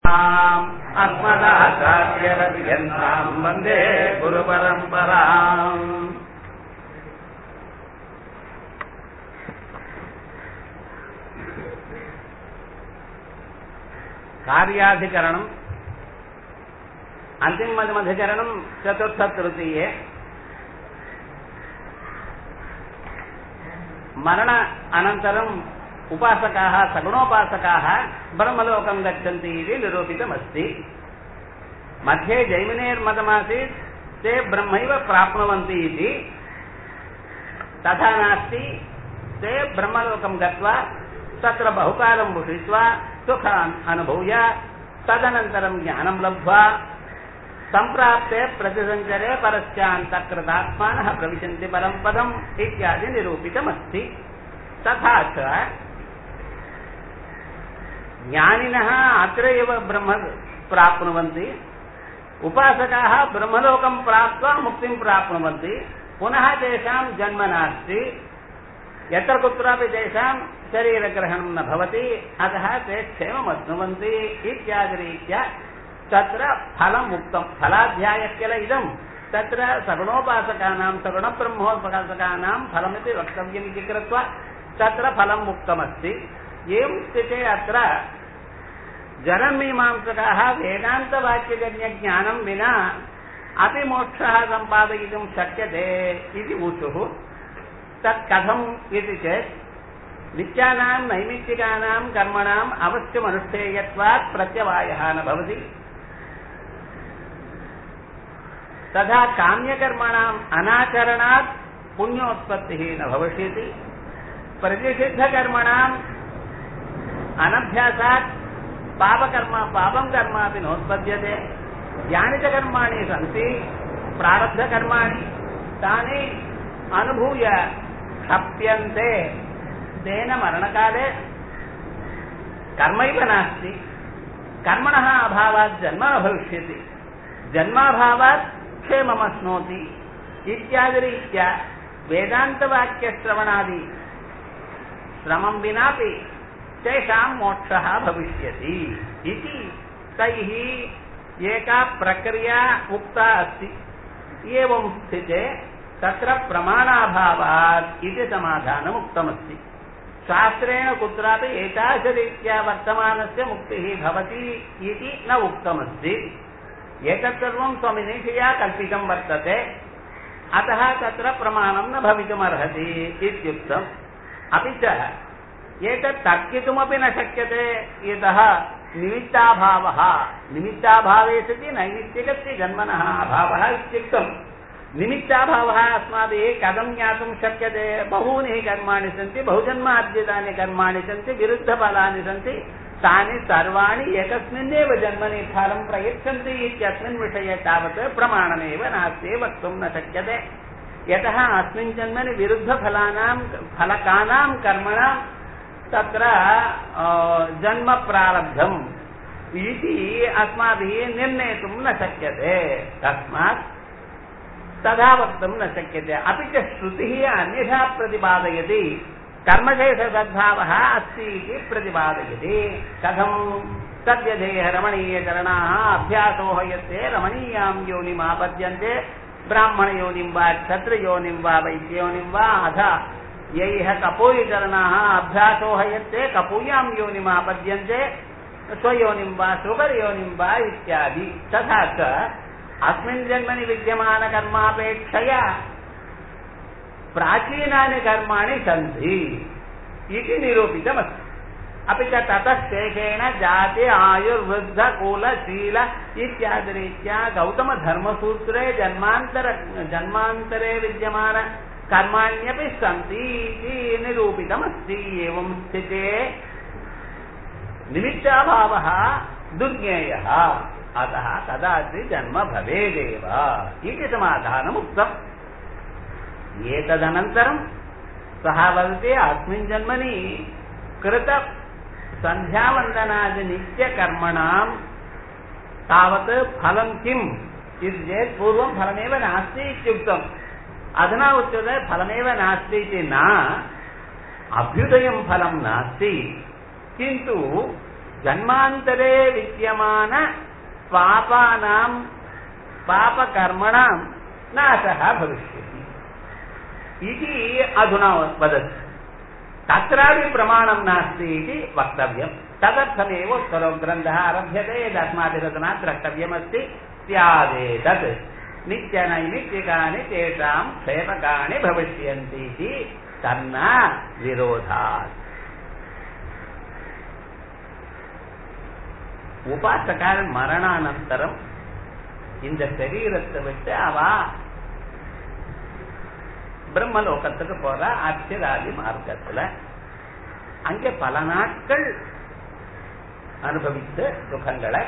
अस्मदाचार्यरव्यन्ताम् वन्दे गुरुपरम्पराम् कार्याधिकरणम् अन्तिमधिकरणम् चतुर्थतृतीये मरण अनन्तरम् उपासकाः सगुणोपासकाः ब्रह्मलोकं गच्छन्ति इति निरूपितमस्ति मध्ये जैमिनेर्मतमासीत् ते ब्रह्मैव प्राप्नुवन्ति इति तथा नास्ति ते ब्रह्मलोकं गत्वा तत्र बहुकालं भुषित्वा सुखान् अनुभूय तदनन्तरं ज्ञानं लब्ध्वा सम्प्राप्ते प्रतिसञ्चरे परस्यान्तकृतात्मानः प्रविशन्ति परं पदम् इत्यादि निरूपितमस्ति तथा च ज्ञानिनः अत्र एव ब्रह्म प्राप्नुवन्ति उपासकाः ब्रह्मलोकं प्राप्त्वा मुक्तिं प्राप्नुवन्ति पुनः तेषां जन्म नास्ति यत्र कुत्रापि तेषां शरीरग्रहणं न भवति अतः ते क्षेममश्नुवन्ति इत्यादिरीत्या तत्र फलम् उक्तं फलाध्यायः किल इदं तत्र सगुणोपासकानां सगुणब्रह्मोपासकानां फलमिति वक्तव्यमिति कृत्वा तत्र फलम् उक्तमस्ति एवं स्थिते अत्र जनमीमांसकाः वेदान्तवाक्यजन्यज्ञानं विना अपि मोक्षः सम्पादयितुं शक्यते इति ऊचुः तत् कथम् इति चेत् नित्यानां नैमित्तिकानां कर्मणाम् अवश्यमनुष्ठेयत्वात् प्रत्यवायः न भवति तथा काम्यकर्मणाम् अनाचरणात् पुण्योत्पत्तिः न भविष्यति प्रतिषिद्धकर्मणाम् अनभ्यासात् पापकर्म पापं कर्मापि नोत्पद्यते यानि च कर्माणि सन्ति प्रारब्धकर्माणि तानि अनुभूय क्षप्यन्ते तेन मरणकाले कर्मैव नास्ति कर्मणः अभावात् जन्म न भविष्यति जन्माभावात् क्षेममश्नोति इत्यादिरीत्या वेदान्तवाक्यश्रवणादि श्रमं विनापि तेषां मोक्षः भविष्यति इति तैः एका प्रक्रिया उक्ता अस्ति एवं स्थिते तत्र प्रमाणाभावात् इति समाधानम् उक्तमस्ति शास्त्रेण कुत्रापि एतादृशरीत्या वर्तमानस्य मुक्तिः भवति इति न उक्तमस्ति एतत् सर्वं स्वनिरीक्षया कल्पितं वर्तते अतः तत्र प्रमाणं न भवितुमर्हति इत्युक्तम् अपि च एतत् तर्कितुमपि न शक्यते यतः निमित्ताभावः निमित्ताभावे सति नैमित्तिकस्य जन्मनः अभावः इत्युक्तम् निमित्ताभावः अस्माभिः कथं ज्ञातुं शक्यते बहूनि कर्माणि सन्ति बहुजन्मार्जितानि कर्माणि सन्ति विरुद्धफलानि सन्ति तानि सर्वाणि एकस्मिन्नेव जन्मनि फलं प्रयच्छन्ति इत्यस्मिन् विषये तावत् प्रमाणमेव नास्ति वक्तुं न शक्यते यतः अस्मिन् जन्मनि विरुद्धफलानां फलकानां कर्मणां तत्र जन्म प्रारब्धम् इति अस्माभिः निर्णेतुं न शक्यते तस्मात् तथा वक्तुं न शक्यते अपि च श्रुतिः अन्यथा प्रतिपादयति कर्मशेषसद्भावः अस्ति इति प्रतिपादयति कथम् तद्यधेः रमणीयचरणाः अभ्यासो यत्ते रमणीयां योनिमापद्यन्ते ब्राह्मणयोनिं वा क्षत्रयोनिं वा वैद्ययोनिं वा अथ यैः कपूयचरणाः अभ्यासो हयत्ते कपूयां योनिमापद्यन्ते स्वयोनिं वा सुकरयोनिं वा इत्यादि तथा च अस्मिन् जन्मनि विद्यमानकर्मापेक्षया प्राचीनानि कर्माणि सन्ति इति निरूपितमस्ति अपि च ततश्चेषेण जाति आयुर्वृद्धकुलशील इत्यादिरीत्या गौतमधर्मसूत्रे जन्मान्तर जन्मान्तरे विद्यमान कर्माण्यपि सन्ति इति निरूपितमस्ति एवं स्थिते निमित्ताभावः दुर्ज्ञेयः अतः कदाचित् जन्म भवेदेव इति समाधानमुक्तम् एतदनन्तरं सः वदति अस्मिन् जन्मनि कृत सन्ध्यावन्दनादिनित्यकर्मणां तावत् फलं किम् इति चेत् पूर्वं फलमेव नास्ति इत्युक्तम् अधुना उच्यते फलमेव नास्ति इति न अभ्युदयं फलं नास्ति किन्तु ஜன்மாந்தரே வித்தியமான பாபானாம் பாப கர்மணாம் நாசः भविष्यति इति अधुना वदति तत्रापि प्रमाणं नास्ति इति वक्तव्यम् तदर्थमेव उत्तरो ग्रन्थः आरभ्यते यदस्माभिरचनात् द्रष्टव्यमस्ति स्यादेतत् नित्यनैमित्तिकानि तेषां क्षेपकानि भविष्यन्ति इति तन्न विरोधात् உபாசகால் மரணானந்தரம் இந்த சரீரத்தை விட்டு அவ பிரம்மலோகத்துக்கு போற அர்ச்சராதி மார்க்கத்துல அங்கே பல நாட்கள் அனுபவித்த சுகங்களை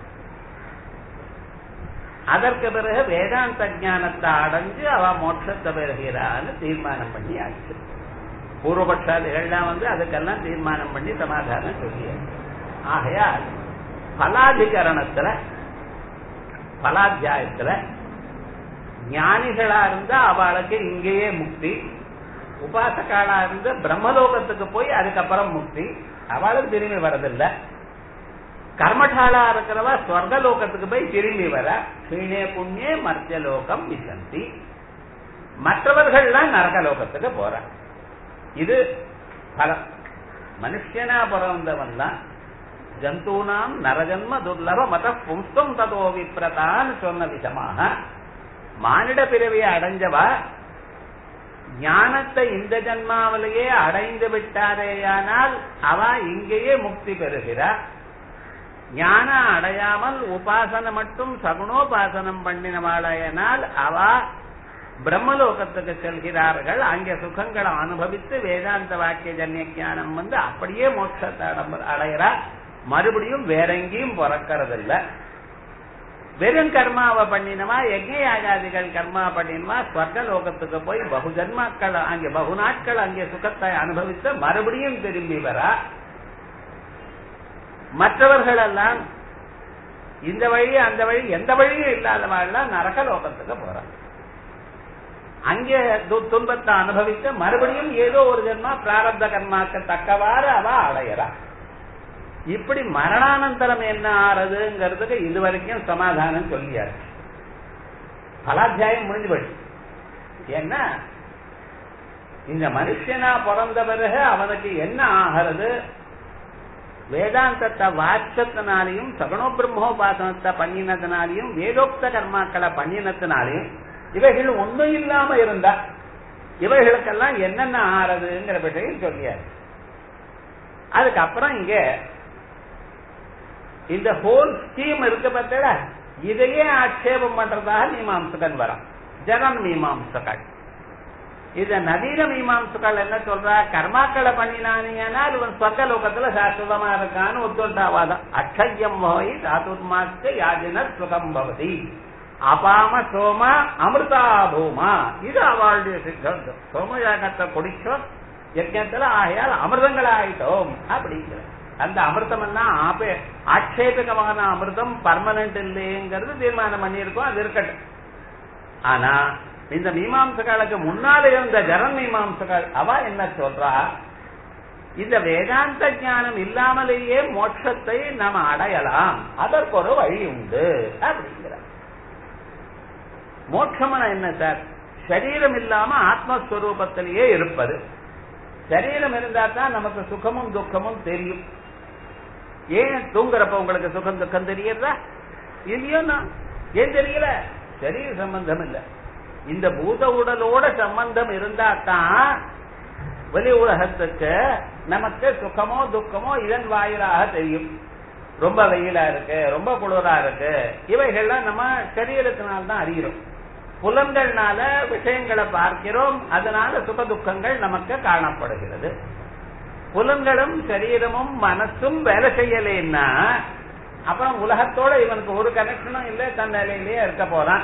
அதற்கு பிறகு வேதாந்த ஞானத்தை அடைஞ்சு அவ மோட்சத்தை பெறுகிறான்னு தீர்மானம் பண்ணி ஆச்சு பூர்வபட்சாதிகள்லாம் வந்து அதுக்கெல்லாம் தீர்மானம் பண்ணி சமாதானம் சொல்லியாச்சு ஆகையால் பலாதிகரணத்துல பலாத்தியாயத்துல ஞானிகளா இருந்தா அவளுக்கு இங்கேயே முக்தி உபாசகாலா இருந்து பிரம்மலோகத்துக்கு போய் அதுக்கப்புறம் முக்தி அவளுக்கு திரும்பி வரதில்லை கர்மசாலா இருக்கிறவ ஸ்வர்கலோகத்துக்கு போய் திரும்பி வர கீழே புண்ணிய மர்த்தியலோகம் விசந்தி மற்றவர்கள்லாம் நரகலோகத்துக்கு போற இது பலம் மனுஷனா பிறந்தவன் தான் ஜந்தூனாம் நரஜன்ம துர்லப மத பும்ஸ்தம் ததோ விப்ரதான்னு சொன்ன விதமாக மானிட பிறவியை அடைஞ்சவா ஞானத்தை இந்த ஜன்மாவிலேயே அடைந்து விட்டாரேயானால் அவ இங்கேயே முக்தி பெறுகிறார் ஞானம் அடையாமல் உபாசனை மட்டும் சகுணோபாசனம் பண்ணினவாளையனால் அவ பிரம்மலோகத்துக்கு செல்கிறார்கள் அங்கே சுகங்களை அனுபவித்து வேதாந்த வாக்கிய ஜன்ய ஞானம் வந்து அப்படியே மோட்சத்தை அடைகிறா மறுபடியும் வேற எங்கேயும் பிறக்கறதில்ல வெறும் கர்மாவை பண்ணினவா யஜ்யாகாதிகள் கர்மா பண்ணினவா ஸ்வர்க லோகத்துக்கு போய் பகு ஜன்மாக்கள் அங்கே பகு நாட்கள் அங்கே சுகத்தை அனுபவித்து மறுபடியும் திரும்பி வரா மற்றவர்கள் எல்லாம் இந்த வழி அந்த வழி எந்த வழியும் இல்லாதவாள்லாம் நரக லோகத்துக்கு போறாங்க அங்கே துன்பத்தை அனுபவித்து மறுபடியும் ஏதோ ஒரு ஜென்மா பிராரப்த கர்மாக்கு தக்கவாறு அவ அடையறா இப்படி மரணானந்தரம் என்ன ஆறதுங்கிறதுக்கு இது வரைக்கும் சமாதானம் சொல்லியாரு பலாத்தியாயம் முடிஞ்சு போயிடுச்சு ஏன்னா இந்த மனுஷனா பிறந்த பிறகு அவனுக்கு என்ன ஆகிறது வேதாந்தத்தை வாச்சத்தினாலையும் சகுணோ பிரம்மோபாசனத்தை பண்ணினதுனாலையும் வேதோக்த கர்மாக்களை பண்ணினத்தினாலையும் இவைகள் ஒன்றும் இல்லாம இருந்தா இவைகளுக்கெல்லாம் என்னென்ன ஆறதுங்கிற விஷயம் சொல்லியாரு அதுக்கப்புறம் இங்க இந்த ஹோல் ஸ்கீம் இருக்க பார்த்தா இதையே ஆட்சேபம் பண்றதாக மீமாம்சகன் வரான் ஜனன் மீமாம்சகன் இத நவீன மீமாம்சகள் என்ன சொல்றா கர்மாக்களை பண்ணினானீங்கன்னா இவன் சொர்க்க லோகத்துல சாஸ்வதமா இருக்கான்னு ஒத்துண்டாவாதம் அக்ஷயம் போய் சாதுர்மாஸ்க யாஜன சுகம் பவதி அபாம சோம அமிர்தா பூமா இது அவளுடைய சித்தாந்தம் சோமயாகத்தை குடிச்சோம் யஜ்யத்துல ஆகையால் அமிர்தங்கள் ஆயிட்டோம் அப்படிங்கிற அந்த அமிர்தம் எல்லாம் ஆபே ஆட்சேபகமான அமிர்தம் பர்மனன்ட் இல்லைங்கிறது தீர்மானம் பண்ணியிருக்கோம் அது இருக்கட்டும் ஆனா இந்த மீமாம்சகாலுக்கு முன்னாலே இருந்த ஜரன் மீமாம்சகால் அவ என்ன சொல்றா இந்த வேதாந்த ஞானம் இல்லாமலேயே மோட்சத்தை நாம் அடையலாம் அதற்கு ஒரு வழி உண்டு அப்படிங்கிற மோட்சம்னா என்ன சார் சரீரம் இல்லாம ஆத்மஸ்வரூபத்திலேயே இருப்பது சரீரம் இருந்தா தான் நமக்கு சுகமும் துக்கமும் தெரியும் ஏன் தூங்குறப்ப உங்களுக்கு சுகம் துக்கம் தெரியறதா இல்லையோன்னா ஏன் தெரியல சரீர சம்பந்தம் இல்ல இந்த பூத உடலோட சம்பந்தம் இருந்தா தான் வெளி உலகத்துக்கு நமக்கு சுகமோ துக்கமோ இதன் வாயிலாக தெரியும் ரொம்ப வெயிலா இருக்கு ரொம்ப குளிரா இருக்கு இவைகள்லாம் நம்ம சரீரத்தினால்தான் தான் அறிகிறோம் புலன்கள்னால விஷயங்களை பார்க்கிறோம் அதனால சுக துக்கங்கள் நமக்கு காணப்படுகிறது புலன்களும் சரீரமும் மனசும் வேலை செய்யலைன்னா அப்புறம் உலகத்தோட இவனுக்கு ஒரு கனெக்ஷனும் இல்லை தன் நிலையிலேயே இருக்க போறான்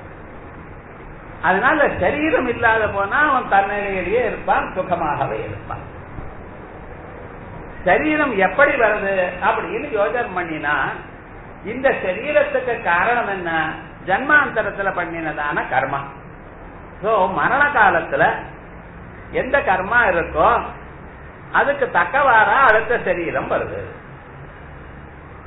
அதனால சரீரம் இல்லாத போனா அவன் தன்னிலையிலேயே இருப்பான் சுகமாகவே இருப்பான் சரீரம் எப்படி வருது அப்படின்னு யோஜனை பண்ணினா இந்த சரீரத்துக்கு காரணம் என்ன ஜன்மாந்தரத்துல பண்ணினதான கர்மா சோ மரண காலத்துல எந்த கர்மா இருக்கோ அதுக்கு தக்கவாரா அடுத்த சரீரம் வருது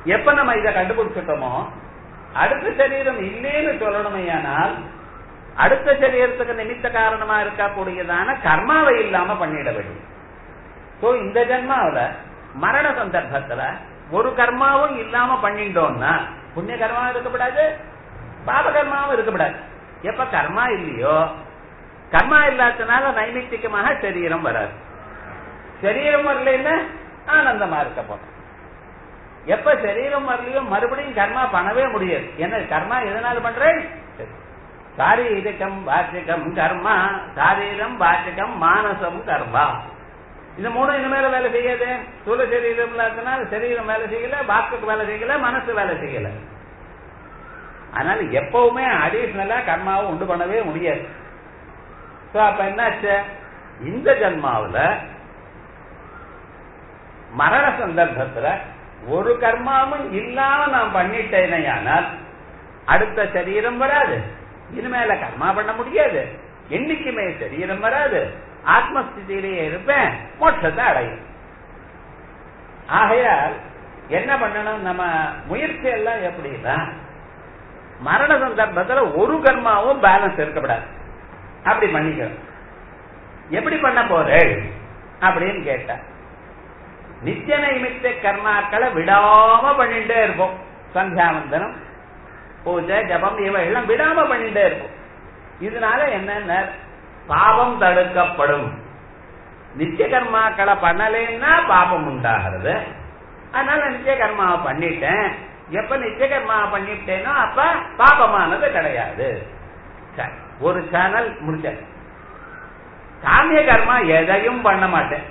எப்ப நம்ம இதை கண்டுபிடிச்சிட்டோமோ அடுத்த சரீரம் இல்லேன்னு சொல்லணுமையானால் அடுத்த சரீரத்துக்கு நிமித்த காரணமா இருக்கக்கூடியதான கர்மாவை இல்லாம பண்ணிட வேண்டும் சோ இந்த ஜென்மாவில மரண சந்தர்ப்பத்துல ஒரு கர்மாவும் இல்லாம பண்ணிட்டோம்னா புண்ணிய கர்மாவும் இருக்கப்படாது பாப கர்மாவும் இருக்கப்படாது எப்ப கர்மா இல்லையோ கர்மா இல்லாதனால நைமித்திகமாக சரீரம் வராது சரீரம் வரலன்னா ஆனந்தமா இருக்க போறோம் எப்ப சரீரம் வரலையோ மறுபடியும் கர்மா பண்ணவே முடியாது என்ன கர்மா எதனால பண்றேன் சாரீரிகம் வாச்சிகம் கர்மா சாரீரம் வாச்சிகம் மானசம் கர்மா இந்த மூணு இனிமேல வேலை செய்யாது சூழ சரீரம் இல்லாதனால சரீரம் வேலை செய்யல வாக்குக்கு வேலை செய்யல மனசு வேலை செய்யல அதனால எப்பவுமே அடிஷனலா கர்மாவை உண்டு பண்ணவே முடியாது சோ அப்ப என்னாச்சு இந்த ஜன்மாவுல மரண சந்தர்ப்பத்துல ஒரு கர்மாவும் இல்லாம நான் பண்ணிட்டேனையானால் அடுத்த சரீரம் வராது இனிமேல கர்மா பண்ண முடியாது என்னைக்குமே சரீரம் வராது ஆத்மஸ்திதியிலேயே இருப்பேன் மோட்சத்தை அடையும் ஆகையால் என்ன பண்ணணும் நம்ம முயற்சி எல்லாம் எப்படின்னா மரண சந்தர்ப்பத்துல ஒரு கர்மாவும் பேலன்ஸ் இருக்கப்படாது அப்படி பண்ணிக்கணும் எப்படி பண்ண போறேன் அப்படின்னு கேட்ட நித்திய நைமித்த கர்மாக்களை விடாம பண்ணிட்டே இருப்போம் சந்தியாவந்தனம் பூஜை ஜபம் இவையெல்லாம் விடாம பண்ணிட்டே இருப்போம் இதனால என்னென்ன பாவம் தடுக்கப்படும் நித்திய கர்மாக்களை பண்ணலைன்னா பாபம் உண்டாகிறது அதனால நித்திய கர்மாவை பண்ணிட்டேன் எப்ப நித்திய கர்மாவை பண்ணிட்டேனோ அப்ப பாபமானது கிடையாது சரி ஒரு சேனல் முடிச்சது காமிய கர்மா எதையும் பண்ண மாட்டேன்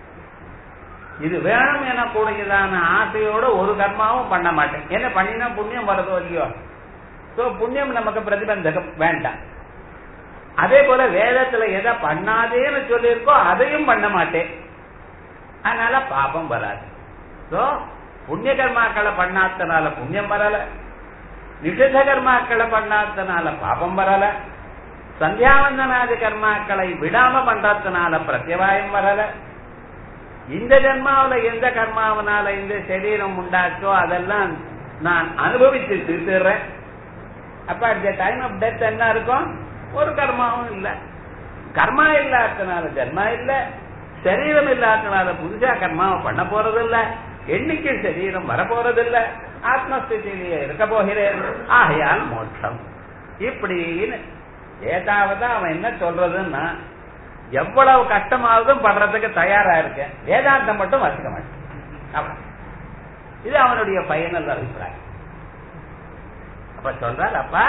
இது வேணும் என கூடியதான ஆசையோட ஒரு கர்மாவும் பண்ண மாட்டேன் என்ன பண்ணினா புண்ணியம் வரதோ இல்லையோ சோ புண்ணியம் நமக்கு பிரதிபந்தகம் வேண்டாம் அதே போல வேதத்துல எதை பண்ணாதேன்னு சொல்லியிருக்கோ அதையும் பண்ண மாட்டேன் அதனால பாபம் வராது சோ புண்ணிய கர்மாக்களை பண்ணாதனால புண்ணியம் வரல நிஷித கர்மாக்களை பண்ணாதனால பாபம் வரல சந்தியாவந்தனாதி கர்மாக்களை விடாம பண்றதுனால பிரத்யவாயம் வரல இந்த ஜென்மாவில எந்த கர்மாவனால இந்த சரீரம் உண்டாச்சோ அதெல்லாம் நான் அனுபவிச்சு தீர்த்துறேன் அப்ப at the time of death என்ன இருக்கும் ஒரு கர்மாவும் இல்ல கர்மா இல்லாதனால ஜென்மா இல்ல சரீரம் இல்லாதனால புதுசா கர்மாவை பண்ண போறது இல்ல என்னைக்கு சரீரம் வர போறது இல்ல ஆத்மஸ்திதியிலேயே இருக்க போகிறேன் ஆகையால் மோட்சம் இப்படின்னு ஏதாவது அவன் என்ன சொல்றதுன்னா எவ்வளவு கஷ்டமாவதும் படுறதுக்கு தயாரா இருக்கேன் வேதாந்தம் மட்டும் வச்சுக்க மாட்டேன் இது அவனுடைய பயனல் அபிப்பிராயம் அப்ப சொல்றாரு அப்பா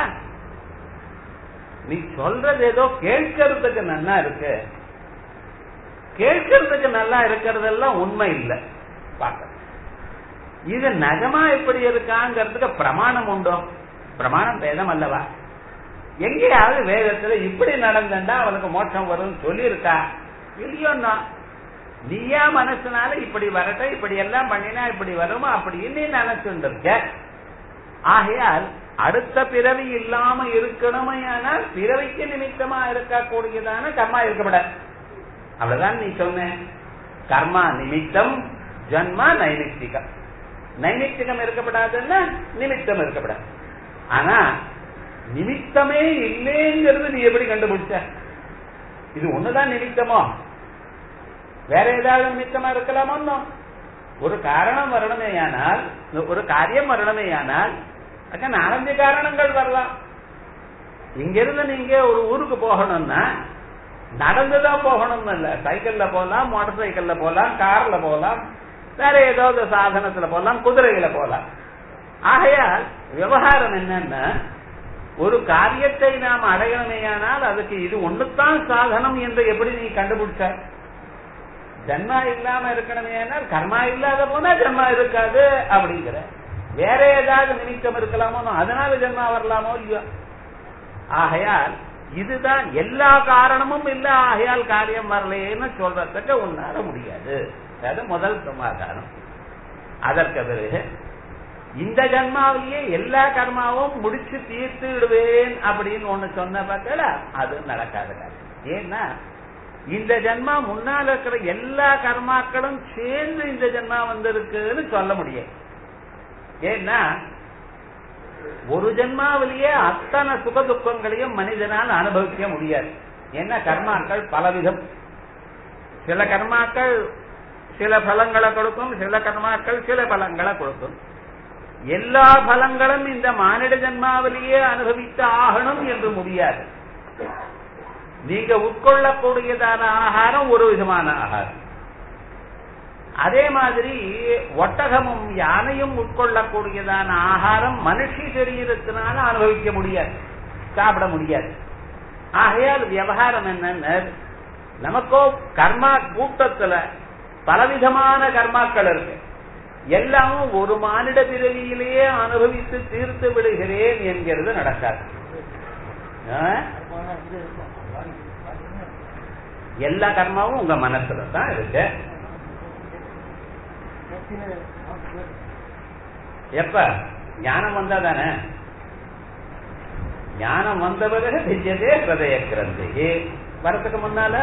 நீ சொல்றது ஏதோ கேட்கறதுக்கு நல்லா இருக்கு கேட்கறதுக்கு நல்லா இருக்கிறதெல்லாம் உண்மை இல்லை பார்க்க இது நகமா எப்படி இருக்காங்கிறதுக்கு பிரமாணம் உண்டோ பிரமாணம் வேதம் அல்லவா எங்கேயாவது வேதத்துல இப்படி நடந்தா அவனுக்கு மோட்சம் வரும்னு சொல்லியிருக்கா இல்லையோன்னா நீயா மனசுனால இப்படி வரட்டும் இப்படி எல்லாம் பண்ணினா இப்படி வருமா அப்படின்னு நினைச்சுட்டு இருக்க ஆகையால் அடுத்த பிறவி இல்லாம இருக்கணுமையானால் பிறவிக்கு நிமித்தமா இருக்கக்கூடியதான கர்மா இருக்கப்படாது அவ்வளவுதான் நீ சொன்ன கர்மா நிமித்தம் ஜன்மா நைமித்திகம் நைமித்திகம் இருக்கப்படாதுன்னா நிமித்தம் இருக்கப்படாது ஆனா நிமித்தமே இல்லைங்கிறது நீ எப்படி கண்டுபிடிச்ச இது ஒண்ணுதான் நிமித்தமோ வேற ஏதாவது நிமித்தமா இருக்கலாமோ ஒரு காரணம் வரணுமேயானால் ஒரு காரியம் வரணுமேயானால் அங்க நாலஞ்சு காரணங்கள் வரலாம் இங்கிருந்து நீங்க ஒரு ஊருக்கு போகணும்னா நடந்துதான் போகணும்னு இல்ல சைக்கிள்ல போகலாம் மோட்டார் சைக்கிள்ல போகலாம் கார்ல போகலாம் வேற ஏதாவது சாதனத்துல போகலாம் குதிரையில போகலாம் ஆகையால் விவகாரம் என்னன்னா ஒரு காரியத்தை நாம் அடையணுமேயானால் அதுக்கு இது ஒண்ணுதான் சாதனம் என்று எப்படி நீ கண்டுபிடிச்ச ஜன்மா இல்லாம இருக்கணுமேயானால் கர்மா இல்லாத போனா ஜன்மா இருக்காது அப்படிங்கிற வேற ஏதாவது நிமித்தம் இருக்கலாமோ அதனால ஜென்மா வரலாமோ இல்லையோ ஆகையால் இதுதான் எல்லா காரணமும் இல்ல ஆகையால் காரியம் வரலையேன்னு சொல்றதுக்கு உன்னால முடியாது அது முதல் சமாதானம் அதற்கு பிறகு இந்த ஜன்மாவிலேயே எல்லா கர்மாவும் முடிச்சு தீர்த்து விடுவேன் அப்படின்னு ஒண்ணு சொன்ன பார்த்தல அது நடக்காத காரியம் ஏன்னா இந்த ஜென்மா முன்னால் இருக்கிற எல்லா கர்மாக்களும் சேர்ந்து இந்த ஜென்மா வந்திருக்குன்னு சொல்ல முடியாது ஏன்னா ஒரு ஜென்மாவிலேயே அத்தனை சுக துக்கங்களையும் மனிதனால் அனுபவிக்க முடியாது என்ன கர்மாக்கள் பலவிதம் சில கர்மாக்கள் சில பலங்களை கொடுக்கும் சில கர்மாக்கள் சில பலங்களை கொடுக்கும் எல்லா பலங்களும் இந்த மானிட ஜென்மாவிலேயே அனுபவித்து ஆகணும் என்று முடியாது நீங்க உட்கொள்ளக்கூடியதான ஆகாரம் ஒரு விதமான ஆகாரம் அதே மாதிரி ஒட்டகமும் யானையும் உட்கொள்ளக்கூடியதான ஆகாரம் மனுஷி சரீரத்தினால அனுபவிக்க முடியாது சாப்பிட முடியாது ஆகையால் விவகாரம் என்னன்னு நமக்கோ கர்மா கூட்டத்துல பலவிதமான கர்மாக்கள் இருக்கு எல்லாமும் ஒரு மானிட பிறவியிலேயே அனுபவித்து தீர்த்து விடுகிறேன் என்கிறது நடக்காது எல்லா கர்மாவும் உங்க மனசுல தான் இருக்கு எப்ப ஞானம் வந்தா தானே ஞானம் வந்த பிறகு திஜ்யதே ஹிருதய கிரந்தி வரத்துக்கு முன்னால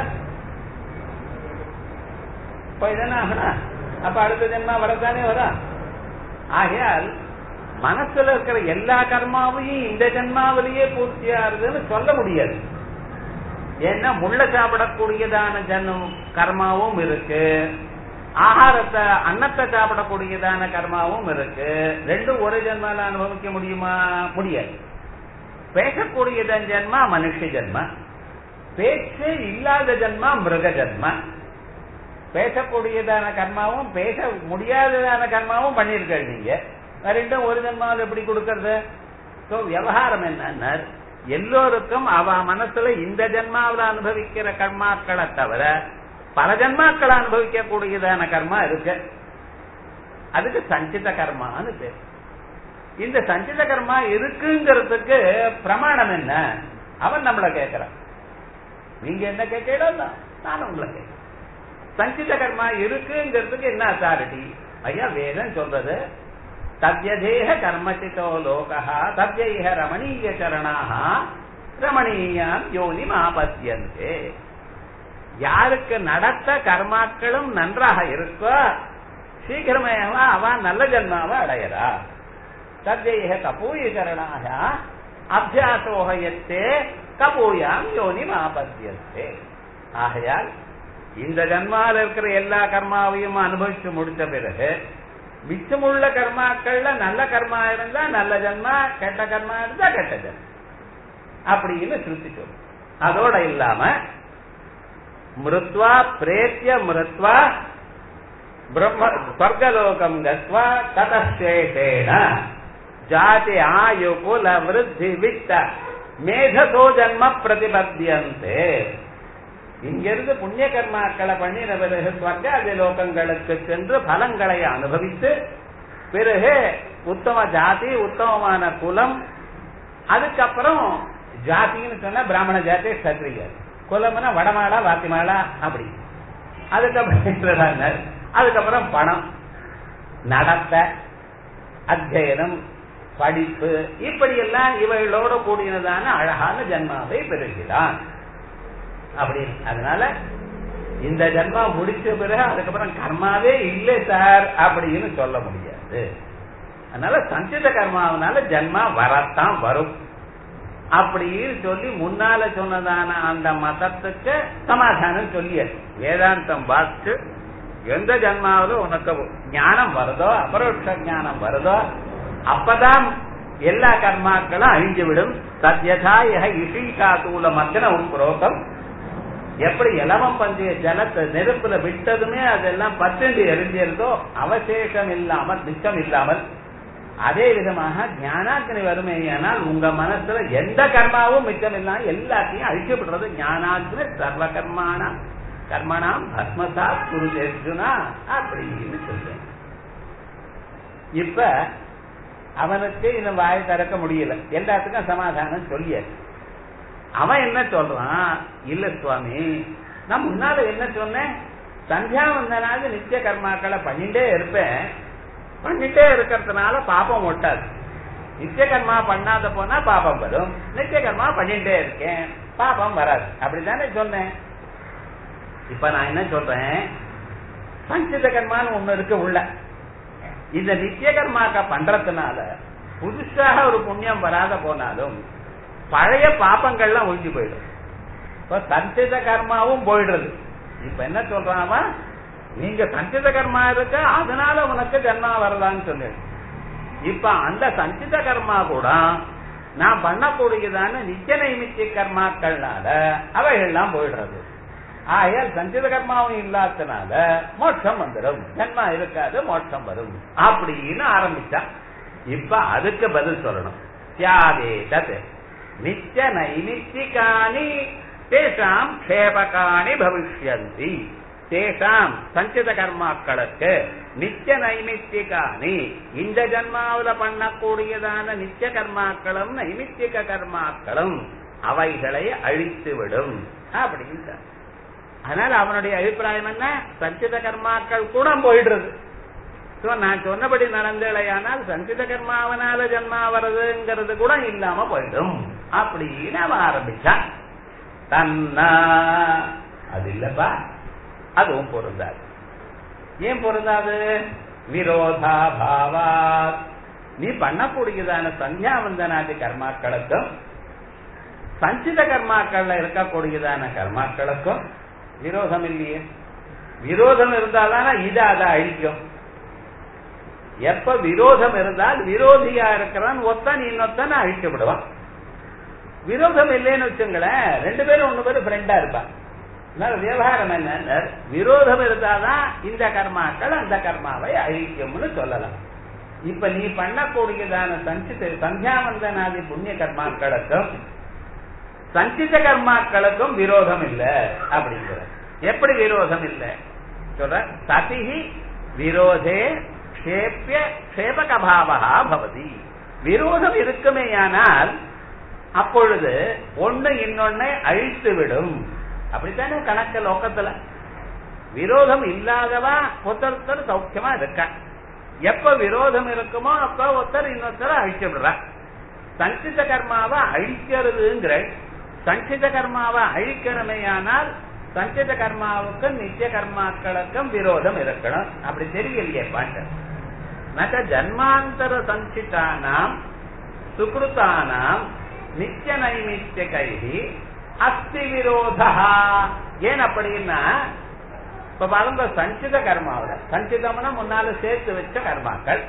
இப்ப இதென்ன ஆகணும் அப்ப அடுத்த ஜென்மா வரத்தானே வரா ஆகையால் மனசுல இருக்கிற எல்லா கர்மாவையும் இந்த ஜென்மாவிலேயே பூர்த்தி ஆகுதுன்னு சொல்ல முடியாது ஏன்னா முள்ள சாப்பிடக்கூடியதான ஜன்மம் கர்மாவும் இருக்கு ஆகாரத்தை அன்னத்தை சாப்பிடக்கூடியதான கர்மாவும் இருக்கு ரெண்டும் ஒரு ஜென்மால அனுபவிக்க முடியுமா முடியாது பேசக்கூடியதன் ஜென்மா மனுஷ ஜென்மா பேச்சு இல்லாத ஜென்மா மிருக ஜென்மா பேசக்கூடியதான கர்மாவும் பேச முடியாததான கர்மாவும் பண்ணிருக்க நீங்க ரெண்டும் ஒரு ஜென்மாவில் எப்படி கொடுக்கறது சோ விவகாரம் என்னன்னா எல்லோருக்கும் அவ மனசுல இந்த ஜென்மாவில் அனுபவிக்கிற கர்மாக்களை தவிர பல ஜென்மாக்களை அனுபவிக்க கூடியதான கர்மா இருக்கு அதுக்கு சஞ்சித கர்மான்னு பேர் இந்த சஞ்சித கர்மா இருக்குங்கிறதுக்கு பிரமாணம் என்ன அவன் நம்மள கேட்கிறான் நீங்க என்ன கேட்கலாம் நான் உங்களை கேட்கிறேன் சஞ்சித கர்மா இருக்குங்கிறதுக்கு என்ன அத்தாரிட்டி ஐயா வேதம் சொல்றது தத்யதேக கர்மசிதோ லோகா தத்யைக ரமணீய சரணாக ரமணீயாம் யோனி மாபத்தியந்தே யாருக்கு நடத்த கர்மாக்களும் நன்றாக இருக்கோ சீக்கிரமாக அவன் நல்ல ஜன்மாவை அடையறா தத்யைக கபூயீகரணாக அபியாசோகயத்தே கபூயாம் யோனி மாபத்தியந்தே ஆகையால் இந்த ஜன்மால இருக்கிற எல்லா கர்மாவையும் அனுபவிச்சு முடிச்ச பிறகு மிச்சமுள்ள கர்மாக்கள்ல நல்ல கர்மா இருந்தா நல்ல ஜன்மா கெட்ட கர்மா இருந்தா கெட்ட ஜன்மா அப்படின்னு திருத்தி சொல்லும் அதோட இல்லாம மிருத்வா பிரேத்திய மிருத்வா பிரம்ம ஸ்வர்கலோகம் கத்வா ததசேஷேன ஜாதி ஆயு குல விருத்தி வித்த மேதசோ ஜன்ம பிரதிபத்தியந்தே இங்கிருந்து புண்ணிய கர்மாக்களை பண்ணின பிறகு ஸ்வர்காதி லோகங்களுக்கு சென்று பலங்களை அனுபவித்து பிறகு உத்தம ஜாதி உத்தமமான குலம் அதுக்கப்புறம் ஜாதின்னு சொன்னா பிராமண ஜாதி சத்திரியர் குலம்னா வடமாளா வாத்திமாளா அப்படி அதுக்கப்புறம் அதுக்கப்புறம் பணம் நடத்த அத்தியனம் படிப்பு இப்படி எல்லாம் இவைகளோட கூடியதான அழகான ஜன்மாவை பெறுகிறான் அப்படின்னு அதனால இந்த ஜன்மா முடிச்ச பிறகு அதுக்கப்புறம் கர்மாவே இல்லை சார் அப்படின்னு சொல்ல முடியாது அதனால சஞ்சித கர்மாவனால ஜன்மா வரத்தான் வரும் அப்படின்னு சொல்லி முன்னால சொன்னதான அந்த மதத்துக்கு சமாதானம் சொல்லியாச்சு வேதாந்தம் வாசிச்சு எந்த ஜன்மாவிலும் உனக்கு ஞானம் வருதோ அபரோட்ச ஞானம் வருதோ அப்பதான் எல்லா கர்மாக்களும் அழிஞ்சு விடும் சத்யதா இஷீகா தூல மக்ன உக்ரோகம் எப்படி இலவம் பந்திய ஜலத்தை நெருப்புல விட்டதுமே அதெல்லாம் பத்தண்டு எரிஞ்சிருந்தோ அவசேஷம் இல்லாமல் மிச்சம் இல்லாமல் அதே விதமாக ஞானாக்கினி வறுமையானால் உங்க மனசுல எந்த கர்மாவும் மிச்சம் இல்லாம எல்லாத்தையும் அழிக்கப்படுறது ஞானாக்கினி சர்வ கர்மானா கர்மனாம் பத்மசா குருதேர்ஜுனா அப்படின்னு சொல்றேன் இப்ப அவனுக்கு இன்னும் வாய் திறக்க முடியல எல்லாத்துக்கும் சமாதானம் சொல்லியாச்சு அவன் என்ன சொல்றான் இல்ல சுவாமி நான் முன்னால என்ன சொன்னேன் சந்தியாவந்தனாக நித்திய கர்மாக்களை பண்ணிட்டே இருப்பேன் பண்ணிட்டே இருக்கிறதுனால பாப்பம் ஒட்டாது நித்திய கர்மா பண்ணாத போனா பாப்பம் வரும் நித்திய கர்மா பண்ணிட்டே இருக்கேன் பாப்பம் வராது அப்படித்தானே சொன்னேன் இப்ப நான் என்ன சொல்றேன் சஞ்சித கர்மான்னு ஒண்ணு இருக்கு உள்ள இந்த நித்திய கர்மாக்க பண்றதுனால புதுசாக ஒரு புண்ணியம் வராத போனாலும் பழைய பாப்பங்கள்லாம் ஒழிஞ்சு போயிடும் இப்ப சஞ்சித கர்மாவும் போயிடுறது இப்ப என்ன சொல்றான் நீங்க சஞ்சித கர்மா இருக்க அதனால உனக்கு ஜன்மா வரலான்னு சொல்லு இப்ப அந்த சஞ்சித கர்மா கூட நான் பண்ணக்கூடியதான நித்திய நைமித்திய கர்மாக்கள்னால அவைகள்லாம் போயிடுறது ஆகையால் சஞ்சித கர்மாவும் இல்லாதனால மோட்சம் வந்துடும் ஜன்மா இருக்காது மோட்சம் வரும் அப்படின்னு ஆரம்பிச்சான் இப்ப அதுக்கு பதில் சொல்லணும் தியாகே தத் நித்திய நைமித்திகானி தேசாம் க்ஷேபகாணி பவிஷ்யந்தி தேசாம் சஞ்சித கர்மாக்களுக்கு நித்திய நைமித்திகானி இந்த ஜன்மாவில பண்ணக்கூடியதான நித்திய கர்மாக்களும் நைமித்திக கர்மாக்களும் அவைகளை அழித்துவிடும் அப்படின்னு அதனால அவனுடைய அபிப்பிராயம் என்ன சஞ்சித கர்மாக்கள் கூட போயிடுறது So, நான் சொன்னபடி நடந்தலையானால் சஞ்சித கர்மாவனால ஜன்மா வருதுங்கிறது கூட இல்லாம போயிடும் அப்படின்னு அவன் ஆரம்பிச்சான் தன்னா அது இல்லப்பா அதுவும் பொருந்தாது ஏன் பொருந்தாது விரோதா பாவா நீ பண்ணக்கூடியதான சந்தியாவந்தனாதி கர்மாக்களுக்கும் சஞ்சித கர்மாக்கள்ல இருக்கக்கூடியதான கர்மாக்களுக்கும் விரோதம் இல்லையே விரோதம் இருந்தால்தானே இது அதை அழிக்கும் எப்ப விரோதம் இருந்தால் விரோதியா இருக்கிறான் ஒத்தன் இன்னொத்தன் அழிச்சு விடுவான் விரோதம் இல்லைன்னு வச்சுங்களேன் ரெண்டு பேரும் ஒண்ணு பேரும் ஃப்ரெண்டா இருப்பான் விவகாரம் என்ன விரோதம் இருந்தாதான் இந்த கர்மாக்கள் அந்த கர்மாவை அழிக்கும்னு சொல்லலாம் இப்ப நீ பண்ணக்கூடியதான சஞ்சித சந்தியாவந்தனாதி புண்ணிய கர்மாக்களுக்கும் சஞ்சித கர்மாக்களுக்கும் விரோதம் இல்ல அப்படிங்கிற எப்படி விரோதம் இல்ல சொல்ற சதிஹி விரோதே க்ஷேப்பிய க்ஷேபகபாவா பவதி விரோதம் இருக்குமேயானால் அப்பொழுது ஒண்ணு இன்னொன்னை அழித்து விடும் அப்படித்தானே கணக்கு லோக்கத்துல விரோதம் இல்லாதவா ஒருத்தர் சௌக்கியமா இருக்க எப்ப விரோதம் இருக்குமோ அப்ப ஒருத்தர் இன்னொருத்தர் அழிச்சு விடுறா சஞ்சித கர்மாவை அழிக்கிறதுங்கிற சஞ்சித கர்மாவை அழிக்கணுமேயானால் சஞ்சித கர்மாவுக்கும் நித்திய கர்மாக்களுக்கும் விரோதம் இருக்கணும் அப்படி தெரியலையே பாட்டு நக ஜன்மாந்தர சஞ்சிதானாம் சுகிருத்தானாம் நித்திய நைமித்திய கைதி அஸ்தி விரோதா ஏன் அப்படின்னா இப்ப பாருங்க சஞ்சித கர்மாவில சஞ்சிதம்னா முன்னால சேர்த்து வச்ச கர்மாக்கள்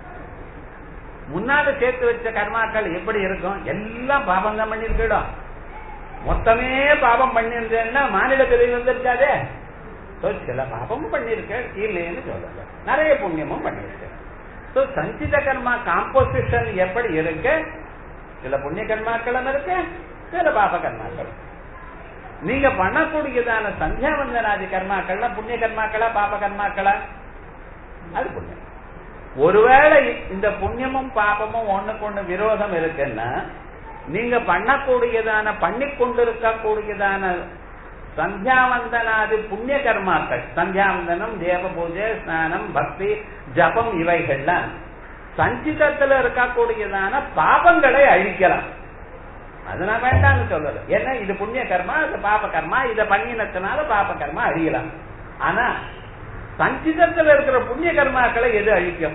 முன்னால சேர்த்து வச்ச கர்மாக்கள் எப்படி இருக்கும் எல்லாம் பாபம் தான் பண்ணிருக்கிடும் மொத்தமே பாபம் பண்ணிருந்தேன்னா மாநில பிரிவு வந்திருக்காதே சில பாபமும் பண்ணிருக்க இல்லைன்னு சொல்லல நிறைய புண்ணியமும் பண்ணிருக்க சஞ்சித கர்மா காம்போசிஷன் எப்படி இருக்கு சில புண்ணிய கர்மாக்களும் இருக்கு சில பாப கர்மாக்கள் நீங்க பண்ணக்கூடியதான சந்தியாவந்தனாதி கர்மாக்கள்ல புண்ணிய கர்மாக்களா பாப கர்மாக்களா அது புண்ணியம் ஒருவேளை இந்த புண்ணியமும் பாபமும் ஒண்ணுக்கு ஒண்ணு விரோதம் இருக்குன்னா நீங்க பண்ணக்கூடியதான பண்ணி கொண்டிருக்கக்கூடியதான சந்தியாவந்தனாதி புண்ணிய கர்மாக்கள் சந்தியாவந்தனம் தேவ பூஜை ஸ்நானம் பக்தி ஜபம் இவைகள்லாம் சஞ்சிதத்துல இருக்கக்கூடியதான பாபங்களை அழிக்கலாம் அது நான் வேண்டாம்னு சொல்லல ஏன்னா இது புண்ணிய கர்மா அது பாப கர்மா இதை பண்ணினத்தினால பாப கர்மா அழியலாம் ஆனா சஞ்சிதத்துல இருக்கிற புண்ணிய கர்மாக்களை எது அழிக்கும்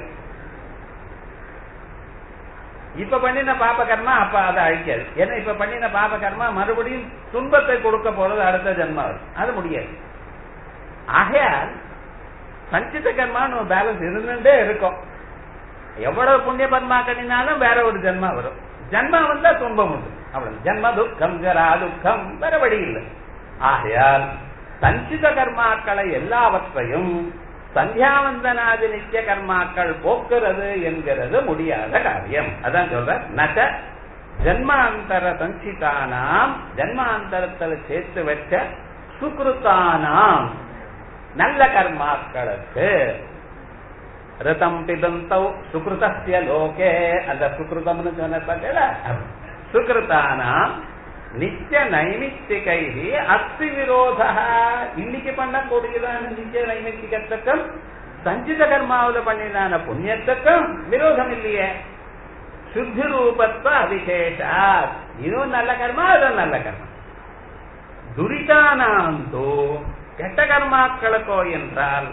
இப்ப பண்ணின பாப கர்மா அப்ப அதை அழிக்காது ஏன்னா இப்ப பண்ணின பாப கர்மா மறுபடியும் துன்பத்தை கொடுக்க போறது அடுத்த ஜென்மாவில் அது முடியாது ஆகையால் சஞ்சித கர்மான்னு பேலன்ஸ் இருந்துட்டே இருக்கும் எவ்வளவு புண்ணிய கர்மா கண்ணினாலும் வேற ஒரு ஜென்மா வரும் ஜென்மா வந்தா துன்பம் உண்டு அவ்வளவு ஜென்ம துக்கம் ஜரா துக்கம் வேற வழி இல்லை ஆகையால் சஞ்சித கர்மாக்களை எல்லாவற்றையும் சந்தியாவந்தனாதி நித்திய கர்மாக்கள் போக்குறது என்கிறது முடியாத காரியம் அதான் சொல்ற நக ஜன்மாந்தர சஞ்சிதானாம் ஜன்மாந்தரத்தில் சேர்த்து வச்ச சுக்ருத்தானாம் நல்ல கர்மாக்களுக்கு ரிதம் பிதந்தௌ சுக்ருதஸ்ய லோகே அந்த சுக்ருதம்னு சொன்ன சுக்ருதானாம் நித்திய நைமித்திகைகி அஸ்தி விரோதா இன்னைக்கு பண்ணக்கூடியதான நித்திய நைமித்திகத்துக்கும் சஞ்சித கர்மாவில பண்ணினான புண்ணியத்துக்கும் விரோதம் இல்லையே சுத்தி ரூபத்துவ அவிசேஷா இதுவும் நல்ல கர்மா அதுவும் நல்ல கர்மா துரிதானாந்தோ கெட்ட கர்மாக்களுக்கோ என்றால்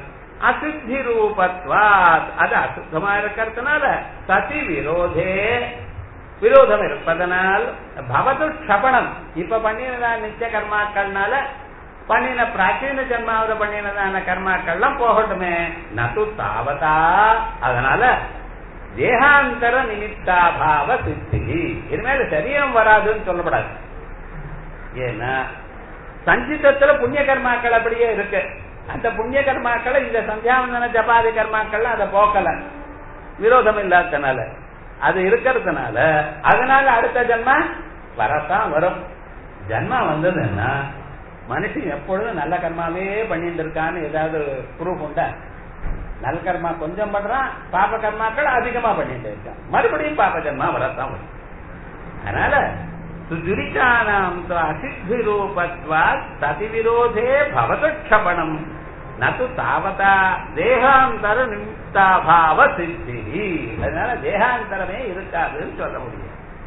அசுத்தி ரூபத்வாத் அது அசுத்தமா இருக்கிறதுனால சதி விரோதே விரோதம் இருப்பதனால் பவது க்ஷபணம் இப்ப பண்ணினதா நித்திய கர்மாக்கள்னால பண்ணின பிராச்சீன ஜென்மாவில பண்ணினதான கர்மாக்கள்லாம் போகட்டுமே நது தாவதா அதனால தேகாந்தர நிமித்தாபாவ சித்தி இனிமேல் சரீரம் வராதுன்னு சொல்லப்படாது ஏன்னா சஞ்சிதத்துல புண்ணிய கர்மாக்கள் அப்படியே இருக்கு அந்த புண்ணிய கர்மாக்களை இந்த சந்தியாவந்தன ஜபாதி கர்மாக்கள் அதை போக்கல விரோதம் இல்லாதனால அது இருக்கிறதுனால அதனால அடுத்த ஜென்மா வரத்தான் வரும் ஜென்மா வந்ததுன்னா மனுஷன் எப்பொழுதும் நல்ல கர்மாவே பண்ணிட்டு இருக்கான்னு ஏதாவது ப்ரூஃப் உண்டா நல்ல கர்மா கொஞ்சம் பண்றான் பாப கர்மாக்கள் அதிகமா பண்ணிட்டு இருக்கான் மறுபடியும் பாப ஜென்மா வரத்தான் வரும் அதனால சுஜுரிக்கானாம் அசித்தி ரூபத்வா சதி விரோதே பவத க்ஷபணம் நது தாவதா தேகாந்தர நிமித்தாபாவ சித்தி அதனால தேகாந்தரமே இருக்காதுன்னு சொல்ல முடியும்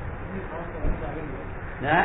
ஆ?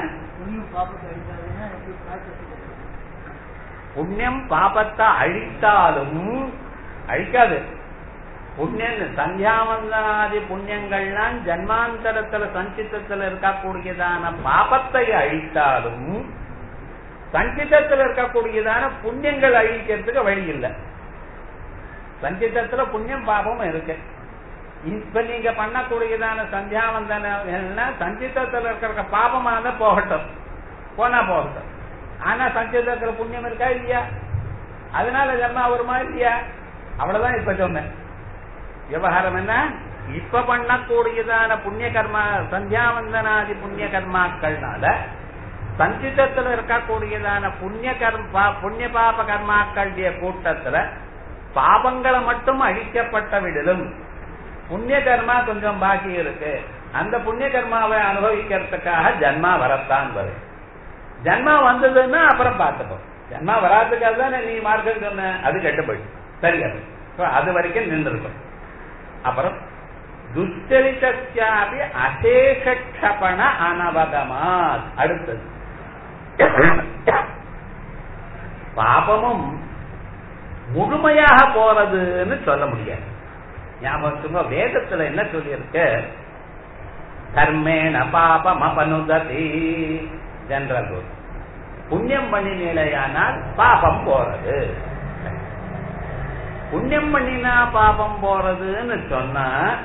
புண்ணியம் பாபத்தை அழித்தாலும் அழிக்காது புண்ணியம் சந்தியாவந்தனாதி புண்ணியங்கள்லாம் ஜன்மாந்தரத்துல சஞ்சித்தத்துல இருக்கக்கூடியதான பாபத்தை அழித்தாலும் சஞ்சிதத்துல இருக்கக்கூடியதான புண்ணியங்கள் அழிக்கிறதுக்கு வழி இல்லை சஞ்சிதத்துல புண்ணியம் பாபமும் இருக்கு இப்ப நீங்க பண்ணக்கூடியதான சந்தியாவந்தன சஞ்சிதத்துல இருக்கிற பாபமான போகட்டும் போனா போகட்டும் ஆனா சஞ்சிதத்துல புண்ணியம் இருக்கா இல்லையா அதனால ஜன்மா வருமா இல்லையா அவ்வளவுதான் இப்ப சொன்னேன் விவகாரம் என்ன இப்ப பண்ணக்கூடியதான புண்ணிய கர்மா சந்தியாவந்தனாதி புண்ணிய கர்மாக்கள்னால சஞ்சிதத்துல இருக்கக்கூடியதான புண்ணிய கர்மா புண்ணிய பாப கர்மாக்களுடைய கூட்டத்துல பாபங்களை மட்டும் அழிக்கப்பட்ட விடலும் புண்ணிய கர்மா கொஞ்சம் பாக்கி இருக்கு அந்த புண்ணிய கர்மாவை அனுபவிக்கிறதுக்காக ஜன்மா வரத்தான் வரும் ஜன்மா வந்ததுன்னா அப்புறம் பார்த்துப்போம் ஜன்மா வராதுக்காக தானே நீ மார்க்கம் சொன்ன அது கெட்டு போயிடுச்சு சரியா So, அது வரைக்கும் நின்றுருக்கும் அப்புறம் துஷ்டரித்தாபி அசேஷபண அனவகமா அடுத்தது பாபமும் முழுமையாக போறதுன்னு சொல்ல முடியாது ஞாபகம் வேதத்துல என்ன சொல்லியிருக்கு கர்மேண பாபம் அபனுததி ஜெனரல் ரூல் புண்ணியம் பண்ணினேலையானால் பாபம் போறது புண்ணியம் பண்ணினா பாபம் போறதுன்னு சொன்னா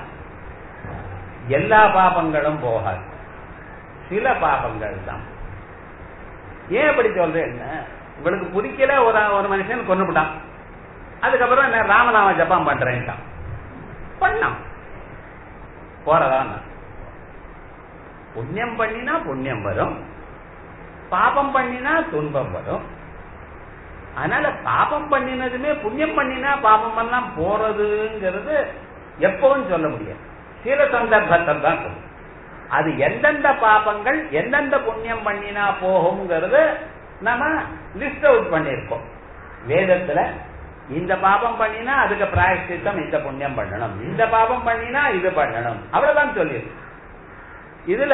எல்லா பாபங்களும் போகாது சில பாபங்கள் தான் ஏன் அப்படி சொல்றேன் உங்களுக்கு பிடிக்கல ஒரு ஒரு மனுஷன் கொண்டுபிட்டான் அதுக்கப்புறம் என்ன ராமநாம ஜபம் பண்றேன்ட்டான் பண்ணான் போறதான் புண்ணியம் பண்ணினா புண்ணியம் வரும் பாபம் பண்ணினா துன்பம் வரும் அதனால பாபம் பண்ணினதுமே புண்ணியம் பண்ணினா பாபம் எல்லாம் போறதுங்கிறது எப்பவும் சொல்ல முடியாது சில சந்தர்ப்பத்தில் தான் சொல்லும் அது எந்தெந்த பாபங்கள் எந்தெந்த புண்ணியம் பண்ணினா போகுங்கிறது நம்ம லிஸ்ட் அவுட் பண்ணிருக்கோம் வேதத்துல இந்த பாபம் பண்ணினா அதுக்கு பிராயஷ்டித்தம் இந்த புண்ணியம் பண்ணணும் இந்த பாபம் பண்ணினா இது பண்ணணும் அவ்வளவுதான் சொல்லியிருக்கு இதுல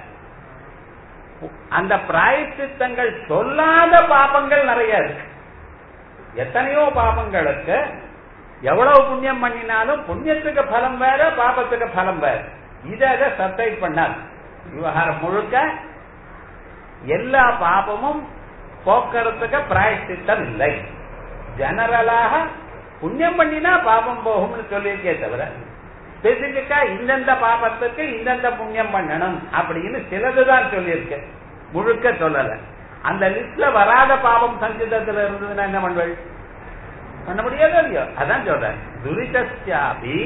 அந்த பிராயஷ்டித்தங்கள் சொல்லாத பாபங்கள் நிறைய இருக்கு எத்தனையோ பாபங்களுக்கு எவ்வளவு புண்ணியம் பண்ணினாலும் புண்ணியத்துக்கு பலம் வேற பாபத்துக்கு பலம் வேற இதை அதை சப்டைட் பண்ணாது விவகாரம் முழுக்க எல்லா பாபமும் போக்குறதுக்கு பிராயஷ்டித்தம் இல்லை ஜெனரலாக புண்ணியம் பண்ணினா பாபம் போகும்னு சொல்லியிருக்கே தவிர ஸ்பெசிபிக்கா இந்தந்த பாபத்துக்கு இந்தந்த புண்ணியம் பண்ணணும் அப்படின்னு சிலதுதான் சொல்லியிருக்கு முழுக்க சொல்லல அந்த லிஸ்ட்ல வராத பாபம் சஞ்சிதத்துல இருந்ததுன்னா என்ன பண்ணுவள் பண்ண முடியாதோ இல்லையோ அதான் சொல்றேன் துரிதாபி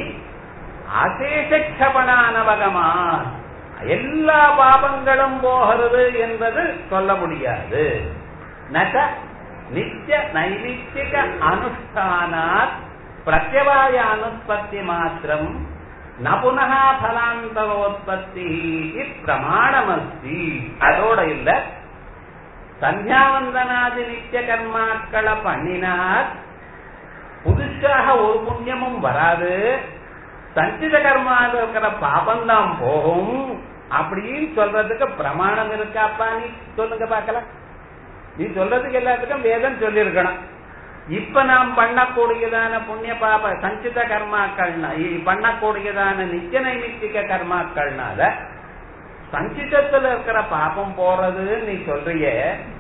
அசேஷபணானவகமா எல்லா பாபங்களும் போகிறது என்பது சொல்ல முடியாது நக நித்திய நைமித்திக அனுஷ்டானாத் பிரத்யவாய அனுஸ்பத்தி மாத்திரம் ந புனக பலாந்தரோத்பத்தி பிரமாணமஸ்தி அதோட இல்ல சந்தியாவந்தனாதி நித்திய கர்மாக்களை பண்ணினார் புதுசாக ஒரு புண்ணியமும் வராது சஞ்சித கர்மாவில் இருக்கிற பாபம்தான் போகும் அப்படின்னு சொல்றதுக்கு பிரமாணம் இருக்காப்பா நீ சொல்லுங்க பார்க்கலாம் நீ சொல்றதுக்கு எல்லாத்துக்கும் வேதம் சொல்லியிருக்கணும் இப்ப நாம் பண்ணக்கூடியதான புண்ணிய பாப சஞ்சித கர்மாக்கள்னா இ- பண்ணக்கூடியதான நித்திய நைமித்திக கர்மாக்கள்னால சஞ்சிதத்துல இருக்கிற பாபம் போறதுன்னு நீ சொல்றியே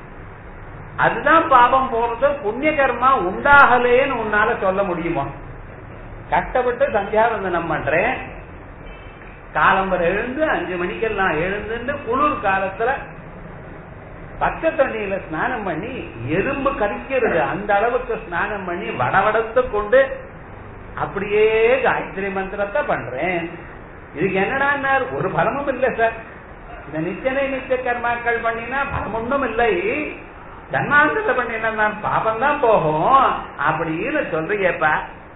அதுதான் பாபம் போறது புண்ணிய கர்மா உண்டாகலேன்னு உன்னால சொல்ல முடியுமா கஷ்டப்பட்டு சந்தியாவந்தனம் பண்றேன் காலம்பர எழுந்து அஞ்சு மணிக்கெல்லாம் எழுந்துட்டு குளிர் காலத்துல பச்சை தண்ணியில ஸ்நானம் பண்ணி எறும்பு கரிக்கிறது அந்த அளவுக்கு ஸ்நானம் பண்ணி வடவடத்து கொண்டு அப்படியே காயத்ரி மந்திரத்தை பண்றேன் இதுக்கு என்னடா ஒரு பலமும் இல்லை சார் இந்த நித்தியனை நித்திய கர்மாக்கள் பண்ணினா பலம் ஒன்றும் இல்லை ஜன்மாந்தத்தை பண்ணினா நான் பாபம் தான் போகும் அப்படின்னு சொல்றியப்பா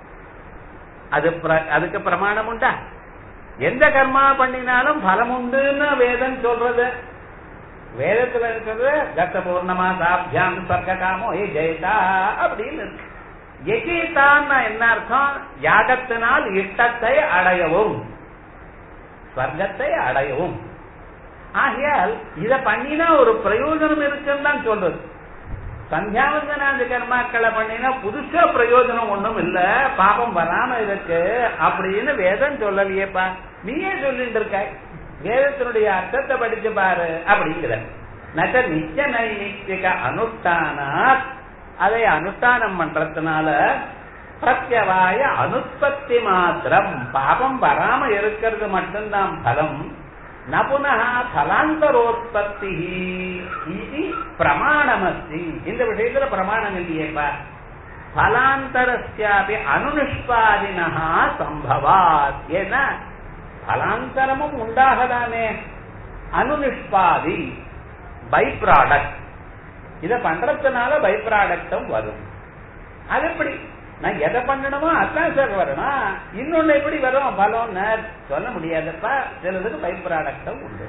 அது பிர- அதுக்கு பிரமாணம் உண்டா எந்த கர்மா பண்ணினாலும் பலம் உண்டுன்னு வேதம் சொல்றது வேதத்துல இருக்கிறது தத்த பூர்ணமா சாபியாம் ஸ்வர்க காமோ ஏ ஜெயதா அப்படின்னு இருக்கு எஜேதான்னா என்ன அர்த்தம் யாகத்தினால் இஷ்டத்தை அடையவும் ஸ்வர்க்கத்தை அடையவும் ஆகையால் இத பண்ணினா ஒரு பிரயோஜனம் இருக்குன்னு தான் சொல்றது சந்தியாவந்தனாந்த கர்மாக்களை பண்ணினா புதுசா பிரயோஜனம் ஒண்ணும் இல்ல பாபம் வராம இருக்கு அப்படின்னு வேதம் சொல்லலையேப்பா நீயே சொல்லிட்டு இருக்க வேதத்தினுடைய அர்த்தத்தை படிச்சு பாரு அப்படிங்கிற நச்ச நித்திய நைமித்திக அனுஷ்டானா அதை அனுஷ்டானம் பண்றதுனால பிரத்யவாய அனுற்பத்தி மாத்திரம் பாபம் வராம இருக்கிறது மட்டும்தான் பலம் ந புனः பலாந்தரோத்பத்தி இது பிரமாணமஸ்தி இந்த விஷயத்துல பிரமாணம் இல்லையேப்பா பலாந்தரஸ்யாபி அனுநிஷ்பாதினா சம்பவாத் ஏன்னா பலாந்தரமும் உண்டாகலாமே அனுநிஷ்பாதி பை ப்ராடக்ட் இத பண்றதுனால பை ப்ராடக்டும் வரும் அது எப்படி நான் எதை பண்ணணுமோ அதான் சார் வரணும் இன்னொன்னு எப்படி வரும் பலம் சொல்ல முடியாதப்பா சிலதுக்கு பை ப்ராடக்டும் உண்டு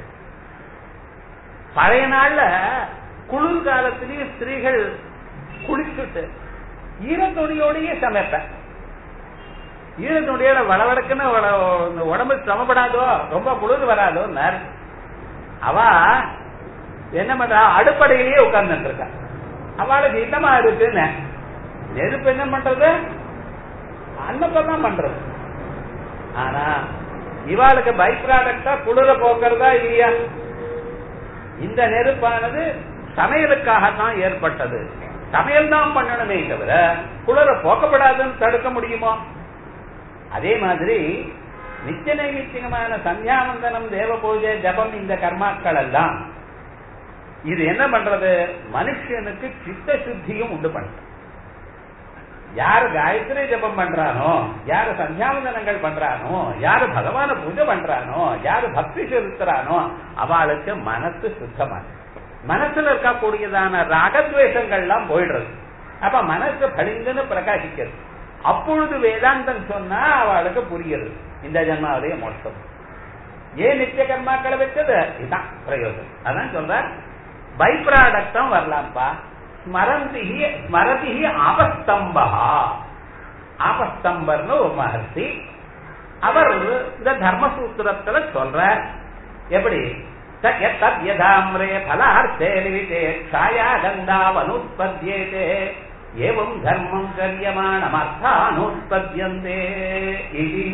பழைய நாள்ல குளிர் காலத்திலேயே ஸ்திரீகள் குளிச்சுட்டு ஈரத்துணியோடயே சமைப்பேன் ஈரத்துணியோட வளவடக்குன்னு வள- உடம்பு சிரமப்படாதோ ரொம்ப குளிர் வராதோ அவ என்ன பண்றா அடுப்படையிலேயே உட்கார்ந்துட்டு இருக்கா அவளுக்கு இதமா இருக்குன்னு நெருப்பு என்ன பண்றது அன்னப்பதான் பண்றது ஆனா இவாளுக்கு பை ப்ராடக்டா குளிர போக்குறதா இல்லையா இந்த நெருப்பானது சமையலுக்காகத்தான் ஏற்பட்டது சமையல் தான் பண்ணணுமே தவிர குளிர போக்கப்படாதுன்னு தடுக்க முடியுமா அதே மாதிரி நித்திய நைமித்தியமான சந்தியாவந்தனம் தேவ பூஜை ஜபம் இந்த கர்மாக்கள் எல்லாம் இது என்ன பண்றது மனுஷனுக்கு சித்த சுத்தியும் உண்டு பண்றது யாரு காயத்ரி ஜபம் பண்றானோ யாரு சந்தியாவந்தனங்கள் பண்றானோ யாரு பகவான பூஜை பண்றானோ யாரு பக்தி செலுத்துறானோ அவளுக்கு மனசு சுத்தமா மனசுல இருக்கக்கூடியதான ராகத்வேஷங்கள்லாம் போயிடுறது அப்ப மனசு பளிங்குன்னு பிரகாசிக்கிறது அப்பொழுது வேதாந்தம் சொன்னா அவளுக்கு புரியுது இந்த ஜன்மாவிலேயே மோட்சம் ஏன் நித்திய கர்மாக்களை வச்சது இதுதான் பிரயோஜனம் அதான் சொல்ற பை ப்ராடக்டும் வரலாம்ப்பா ஸ்மரந்தி ஸ்மரதி ஆபஸ்தம்பா ஆபஸ்தம்பர்னு ஒரு மகர்ஷி அவர் இந்த தர்மசூத்திரத்துல சொல்ற எப்படி தத்யதாம்ரே பலார்த்தே நிவிதே க்ஷாயா கந்தாவனுத்பத்யேதே ஏவம் தர்மம் கரியமானமர்த்தானுத்பத்யந்தே இது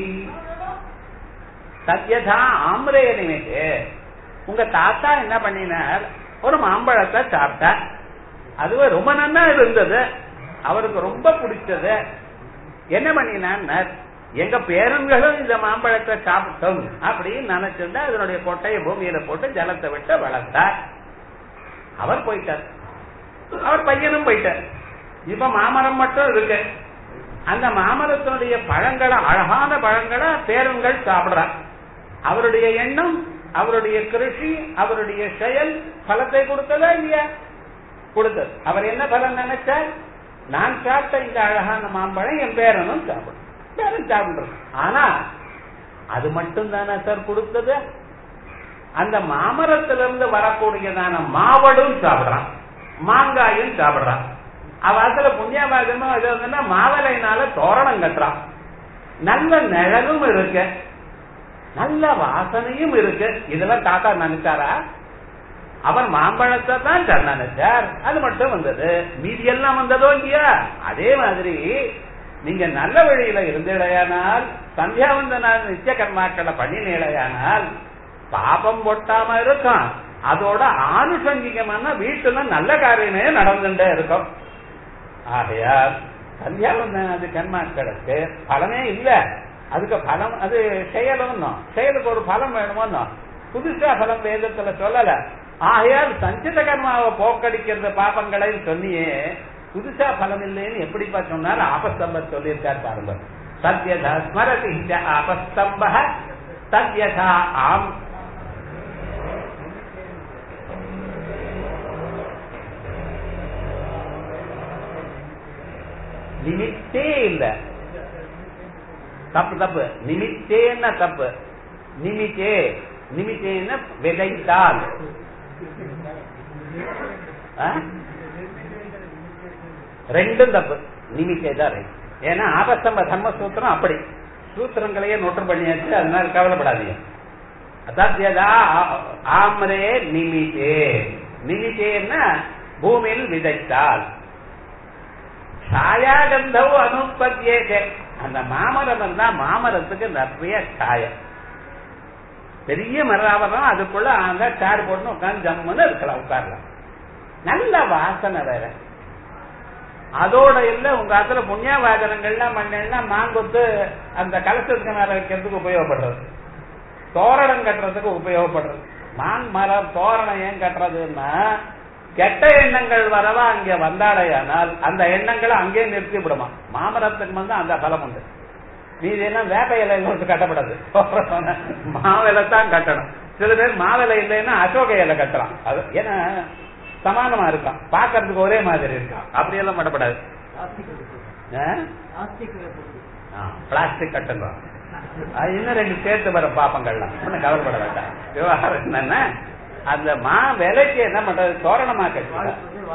சத்யதா ஆம்ரே நிமித்தே உங்க தாத்தா என்ன பண்ணினார் ஒரு மாம்பழத்தை சாப்பிட்டார் அதுவே ரொம்ப நன்னா இருந்தது அவருக்கு ரொம்ப பிடிச்சது என்ன பண்ணினார் எங்க பேரன்களும் இந்த மாம்பழத்தை சாப்பிட்டோம் அப்படின்னு நினைச்சிருந்தா அதனுடைய கொட்டையை பூமியில போட்டு ஜலத்தை விட்டு வளர்த்தார் அவர் போயிட்டார் அவர் பையனும் போயிட்டார் இப்ப மாமரம் மட்டும் இருக்கு அந்த மாமரத்தினுடைய பழங்களை அழகான பழங்களை பேரன்கள் சாப்பிடுறார் அவருடைய எண்ணம் அவருடைய கிருஷி அவருடைய செயல் பலத்தை கொடுத்ததா இல்லையா கொடுத்தது அவர் என்ன பலன் நினைச்சார் நான் சாப்பிட்ட இந்த அழகான மாம்பழம் என் பேரனும் சாப்பிடும் பேரன் சாப்பிடுறது ஆனா அது மட்டும் தானே சார் கொடுத்தது அந்த மாமரத்திலிருந்து வரக்கூடியதான மாவடும் சாப்பிடுறான் மாங்காயும் சாப்பிடுறான் அவத்துல புண்ணியவாதமோ இது வந்துன்னா மாவலைனால தோரணம் கட்டுறான் நல்ல நிழலும் இருக்கு நல்ல வாசனையும் இருக்கு இதெல்லாம் தாத்தா நினைச்சாரா அவர் மாம்பழத்தை தான் நினைச்சார் அது மட்டும் வந்தது மீதி எல்லாம் வந்ததோ இல்லையா அதே மாதிரி நீங்க நல்ல வழியில இருந்தீடையானால் சந்தியாவந்தனால் நித்திய கர்மாக்களை பண்ணினீடையானால் பாபம் பொட்டாம இருக்கும் அதோட ஆனுஷங்கிகமான வீட்டுல நல்ல காரியமே நடந்துட்டே இருக்கும் ஆகையால் சந்தியாவந்தனாது கர்மாக்களுக்கு பலனே இல்ல அதுக்கு பலம் அது செயலும் செயலுக்கு ஒரு பலம் வேணுமோ புதுசா பலம் வேதத்துல சொல்லல ஆகையால் சஞ்சித கர்மாவை போக்கடிக்கிறது பாப்பங்களை சொன்னியே புதுசா பலம் இல்லைன்னு எப்படிப்பா சொன்னார் ஆபஸ்தம்பர் சொல்லியிருக்கார் பாருங்க சத்யதா ஸ்மரதி ஆபஸ்தம்ப சத்யதா ஆம் நிமித்தே இல்ல தப்பு தப்பு நிமித்தேன்னா தப்பு நிமித்தே நிமித்தேன்னா விதைத்தால் ரெண்டும் தப்பு நிமித்தே தான் ரைட் ஏன்னா ஆபஸ்தம்ப தர்ம சூத்திரம் அப்படி சூத்திரங்களையே நோட்டு பண்ணியாச்சு அதனால கவலைப்படாதீங்க அதாத்தியதா ஆமரே நிமித்தே நிமித்தேன்னா பூமியில் விதைத்தால் சாயாகந்தவு அனுப்பத்தியே அந்த மாமரம் இருந்தா மாமரத்துக்கு நிறைய சாயம் பெரிய மரம் அதுக்குள்ள அந்த சேர் போட்டு உட்காந்து ஜம்முன்னு இருக்கலாம் உட்காரலாம் நல்ல வாசனை வேற அதோட இல்ல உங்க ஆத்துல புண்ணியவாதனங்கள்லாம் பண்ணா மாங்கொத்து அந்த கலசத்துக்கு மேல வைக்கிறதுக்கு உபயோகப்படுறது தோரணம் கட்டுறதுக்கு உபயோகப்படுறது மான் மரம் தோரணம் ஏன் கட்டுறதுன்னா கெட்ட எண்ணங்கள் வரவா அங்க வந்தாடையானால் அந்த எண்ணங்களை அங்கே நிறுத்தி விடுமா மாமரத்துக்கு வந்து அந்த பலம் உண்டு மீது என்ன வேப்ப இலை ஒன்று கட்டப்படாது மாவிலை தான் கட்டணும் சில பேர் மாவிலை இல்லைன்னா அசோக இலை கட்டலாம் அது ஏன்னா சமானமா இருக்கான் பாக்குறதுக்கு ஒரே மாதிரி இருக்கான் அப்படியெல்லாம் பண்ணப்படாது பிளாஸ்டிக் கட்டுங்க இன்னும் ரெண்டு சேர்த்து வர பாப்பங்கள்லாம் ஒன்னும் கவலைப்பட வேண்டாம் விவகாரம் என்னன்னா அந்த மா விலைக்கு என்ன பண்றது தோரணமா கட்டி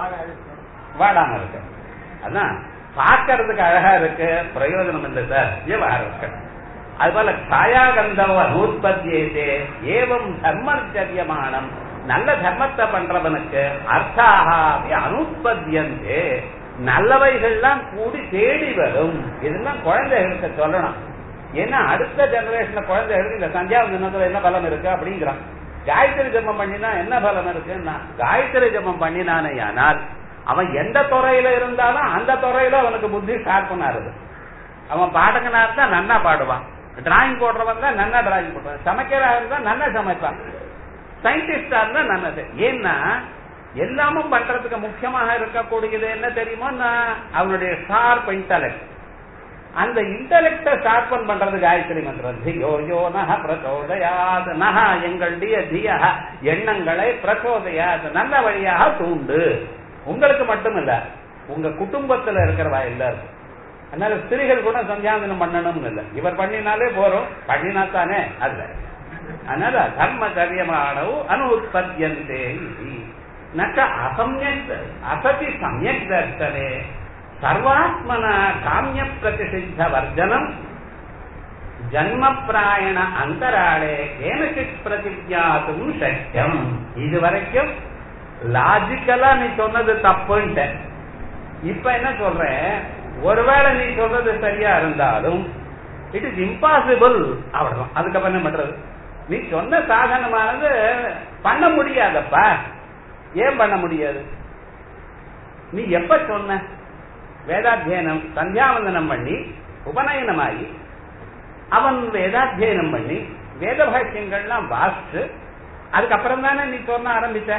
வாடாம இருக்கு அதான் பார்க்கறதுக்கு அழகா இருக்கு பிரயோஜனம் இல்லை சார் விவகாரம் இருக்கு அது போல சாயாகந்தவ உற்பத்தியே ஏவம் தர்மச்சரியமானம் நல்ல தர்மத்தை பண்றவனுக்கு அர்த்தாகி அனுப்பத்தியந்தே நல்லவைகள்லாம் கூடி தேடி வரும் இதெல்லாம் குழந்தைகளுக்கு சொல்லணும் ஏன்னா அடுத்த ஜெனரேஷன்ல குழந்தைகளுக்கு இந்த சந்தியாவந்தனத்துல என்ன பலம் இருக்கு அப்படிங்கிறான் காயத்ரி ஜபம் பண்ணினா என்ன பலம் இருக்குன்னா காயத்ரி ஜபம் பண்ணினானே ஆனால் அவன் எந்த துறையில இருந்தாலும் அந்த துறையில அவனுக்கு புத்தி ஷார்ப்பனா இருக்கு அவன் பாடகனா இருந்தா நன்னா பாடுவான் டிராயிங் போடுறவன் தான் நன்னா டிராயிங் போடுவான் சமைக்கிறா இருந்தா நன்னா சமைப்பான் சயின்டிஸ்டா இருந்தா நல்லது ஏன்னா எல்லாமும் பண்றதுக்கு முக்கியமாக இருக்கக்கூடியது என்ன தெரியுமோ அவனுடைய ஷார்ப் இன்டலெக்ட் அந்த இன்டலெக்ட ஷார்பன் பண்றது காயத்ரி மந்திரம் தியோ யோ நக பிரச்சோதயாது நக எங்களுடைய திய எண்ணங்களை பிரச்சோதயாது நல்ல வழியாக தூண்டு உங்களுக்கு மட்டும் இல்ல உங்க குடும்பத்துல இருக்கிறவா எல்லாருக்கும் அதனால ஸ்திரீகள் கூட சந்தியாந்தனம் பண்ணணும்னு இல்ல இவர் பண்ணினாலே போறோம் பண்ணினா தானே அதுல அதனால தர்மச்சரியமானவு அனுபத்தியந்தே நக்க அசம்யக் அசதி சமயக் தர்சனே சர்வாத்மன காமிய பிரதிசித்த வர்ஜனம் ஜன்ம பிராயண அந்தராளே கேனசித் பிரதிஜாத்தும் சக்கியம் இது வரைக்கும் லாஜிக்கலா நீ சொன்னது தப்புன்ட்ட இப்ப என்ன சொல்றேன் ஒருவேளை நீ சொல்றது சரியா இருந்தாலும் இட் இஸ் இம்பாசிபிள் அவ்வளவுதான் அதுக்கப்புறம் என்ன பண்றது நீ சொன்ன சாதனமானது பண்ண முடியாதப்பா ஏன் பண்ண முடியாது நீ எப்ப சொன்ன வேதாத்தியனம் சந்தியாவந்தனம் பண்ணி உபநயனமாகி அவன் வேதாத்தியனம் பண்ணி வேத பாஷ்யங்கள்லாம் வாசிச்சு அதுக்கப்புறம் தானே நீ சொன்ன ஆரம்பிச்ச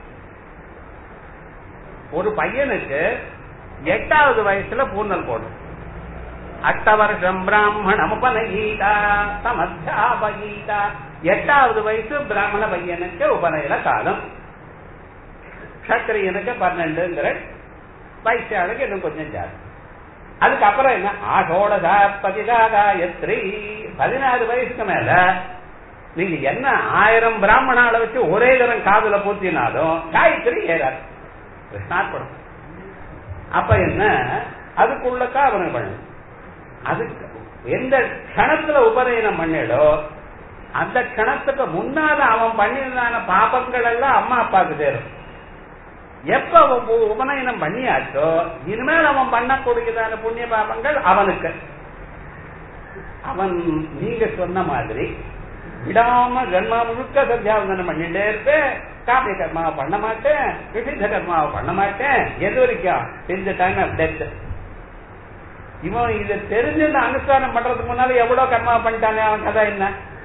ஒரு பையனுக்கு எட்டாவது வயசுல பூர்ணல் போடும் அட்ட வருஷம் பிராமணம் உபநகீதா சமத்தியாபகீதா எட்டாவது வயசு பிராமண பையனுக்கு உபநயன காலம் கத்திரியனுக்கு பன்னெண்டுங்கிற வைசியாளுக்கு இன்னும் கொஞ்சம் ஜாஸ்தி அதுக்கப்புறம் என்ன ஆஷோடதா பதிதா காயத்ரி பதினாறு வயசுக்கு மேல நீங்க என்ன ஆயிரம் பிராமணால வச்சு ஒரே தரம் காதுல பூத்தினாலும் காயத்ரி ஏறாது ஸ்டார்ட் பண்ணும் அப்ப என்ன அதுக்குள்ளக்கா அவனுக்கு பண்ணு அது எந்த கணத்துல உபநயனம் பண்ணிடோ அந்த கணத்துக்கு முன்னால அவன் பண்ணியிருந்தான பாபங்கள் எல்லாம் அம்மா அப்பாவுக்கு சேரும் எப்ப அவன் உ- உபநயனம் பண்ணியாச்சோ இனிமேல் அவன் பண்ணக்கூடியதான புண்ணிய பாபங்கள் அவனுக்கு அவன் நீங்க சொன்ன மாதிரி விடாம ஜன்மா முழுக்க சத்தியாவந்தனம் பண்ணிட்டே இருப்பேன் காமிய கர்மாவை பண்ண மாட்டேன் விசித்த கர்மாவை பண்ண மாட்டேன் எது வரைக்கும் இந்த டைம் ஆஃப் டெத் இவன் இதை தெரிஞ்சு இந்த அனுஷ்டானம் பண்றதுக்கு முன்னால எவ்வளவு கர்மாவை பண்ணிட்டானே அவன் கதை என்ன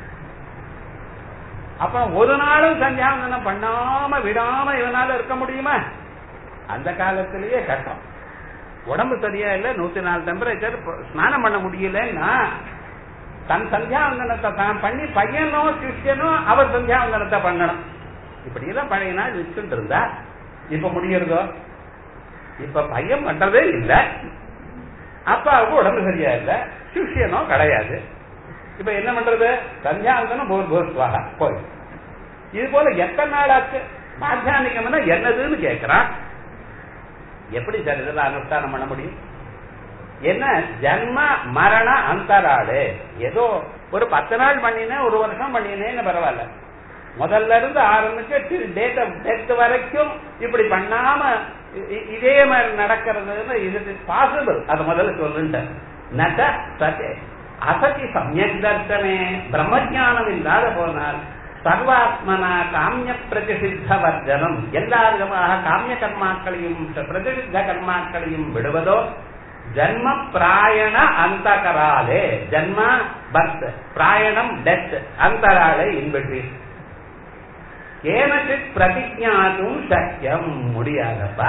அப்புறம் ஒரு நாளும் சந்தியாவந்தனம் பண்ணாம விடாம இவனால இருக்க முடியுமா அந்த காலத்திலேயே கஷ்டம் உடம்பு சரியா இல்ல நூத்தி நாலு டெம்பரேச்சர் ஸ்நானம் பண்ண முடியலன்னா தன் சந்தியாவந்தனத்தை தான் பண்ணி பையனோ சிஷ்யனோ அவர் சந்தியாவந்தனத்தை பண்ணணும் இப்படி எல்லாம் பழைய நாள் வச்சுட்டு இருந்தா இப்ப முடியறதோ இப்ப பையன் பண்றதே இல்ல அப்பாவுக்கு உடம்பு சரியா இல்ல சிஷ்யனோ கிடையாது இப்ப என்ன பண்றது சந்தியாவந்தனம் போர் போர்ஸ்வாக போய் இது போல எத்தனை நாள் ஆச்சு மாத்தியானிகம்னா என்னதுன்னு கேட்கிறான் எப்படி சார் இதெல்லாம் அனுஷ்டானம் பண்ண முடியும் என்ன ஜன்ம மரண அந்தராடு ஏதோ ஒரு பத்து நாள் பண்ணினேன் ஒரு வருஷம் பண்ணினேன்னு பரவாயில்ல முதல்ல இருந்து ஆரம்பிச்சு டேட் ஆஃப் டெத் வரைக்கும் இப்படி பண்ணாம இ- இ- இதே மாதிரி நடக்கிறது இது பாசிபிள் அது முதல்ல சொல்லுட்டேன் நட சதே அசதி சமயக் தர்சனே பிரம்மஜானம் இல்லாத போனால் சர்வாத்மனா காமிய பிரதிசித்த வர்ஜனம் எல்லா விதமாக காமிய கர்மாக்களையும் பிரதிசித்த கர்மாக்களையும் விடுவதோ ஜன்ம பிராயண அந்தகராலே ஜன்ம பர்த் பிராயணம் டெத் அந்தராலே இன்பிட்டு கேனச்சித் பிரதிஜாதும் சக்கியம் முடியாதப்பா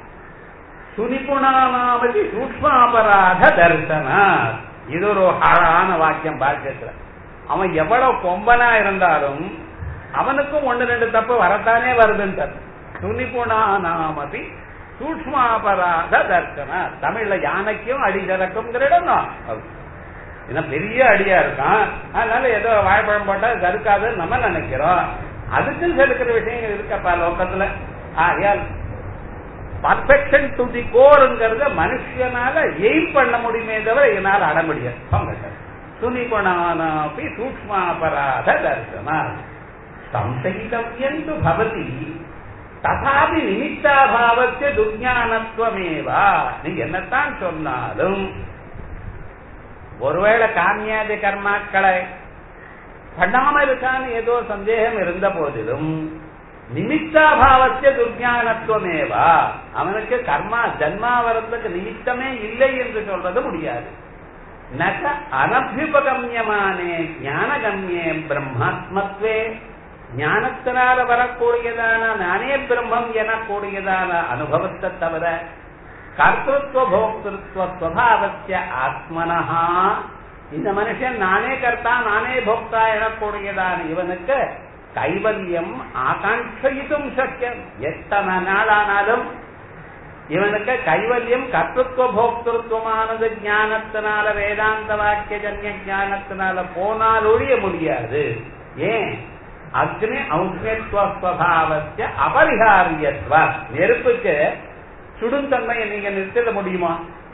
சுனிபுணானாமதி சூக்மாபராத தரிசன இது ஒரு அழகான வாக்கியம் பாக்கியத்துல அவன் எவ்வளவு கொம்பனா இருந்தாலும் அவனுக்கும் ஒன்று ரெண்டு தப்பு வரத்தானே வருதுன்றார் சுனிபுணானாமதி சூக்மாபராத தர்சன தமிழ்ல யானைக்கும் அடி திறக்கும்ங்கிற இடம் தான் அது. ஏன்னா பெரிய அடியா இருக்கான் அதனால ஏதோ வாழைப்பழம் போட்டா தடுக்காதுன்னு நம்ம நினைக்கிறோம் அதுக்கும் செலுக்கிற விஷயங்கள் இருக்கப்பா லோகத்துல ஆகையால் பர்ஃபெக்ஷன் டு தி கோருங்கிறத மனுஷனால எய்ம் பண்ண முடியுமே தவிர இதனால அட முடியாது அவங்க சுனிகுணானாபி சூக்மாபராத தர்சனா சம்சயிதவியம் து பவதி ததாபி நிமித்தாபாவத்திய துர்ஞானத்துவமேவா நீங்க என்னத்தான் சொன்னாலும் ஒருவேளை காமியாதி கர்மாக்களை பண்ணாம இருக்கான்னு ஏதோ சந்தேகம் இருந்த போதிலும் நிமித்தாபாவத்திய துர்ஞானத்துவமேவா அவனுக்கு கர்மா ஜன்மா வரதுக்கு நிமித்தமே இல்லை என்று சொல்றது முடியாது நக அனபியுபகமியமானே ஞானகம்யே பிரம்மாத்மத்வே ஞானத்தினால வரக்கூடியதான நானே பிரம்மம் எனக்கூடியதான அனுபவத்தை தவிர கர்த்தத்துவ போக்திருத்துவ ஸ்வபாவத்திய ஆத்மனஹா இந்த மனுஷன் நானே கர்த்தா நானே போக்தா எனக்கூடியதான இவனுக்கு கைவல்யம் ஆகாட்சியிட்டும் சக்கியம் எத்தனை நாளானாலும் இவனுக்கு கைவல்யம் கர்த்தத்துவ போக்திருத்துவமானது ஞானத்தினால வேதாந்த வாக்கிய ஜன்ய ஞானத்தினால போனால் ஒழிய முடியாது ஏன் அக்னி ஔஷ்ணியத்துவஸ்வபாவத்திய அபரிகாரியத்துவ நெருப்புக்கு சுடும் தன்மையை நீங்க நிறுத்திட முடியுமா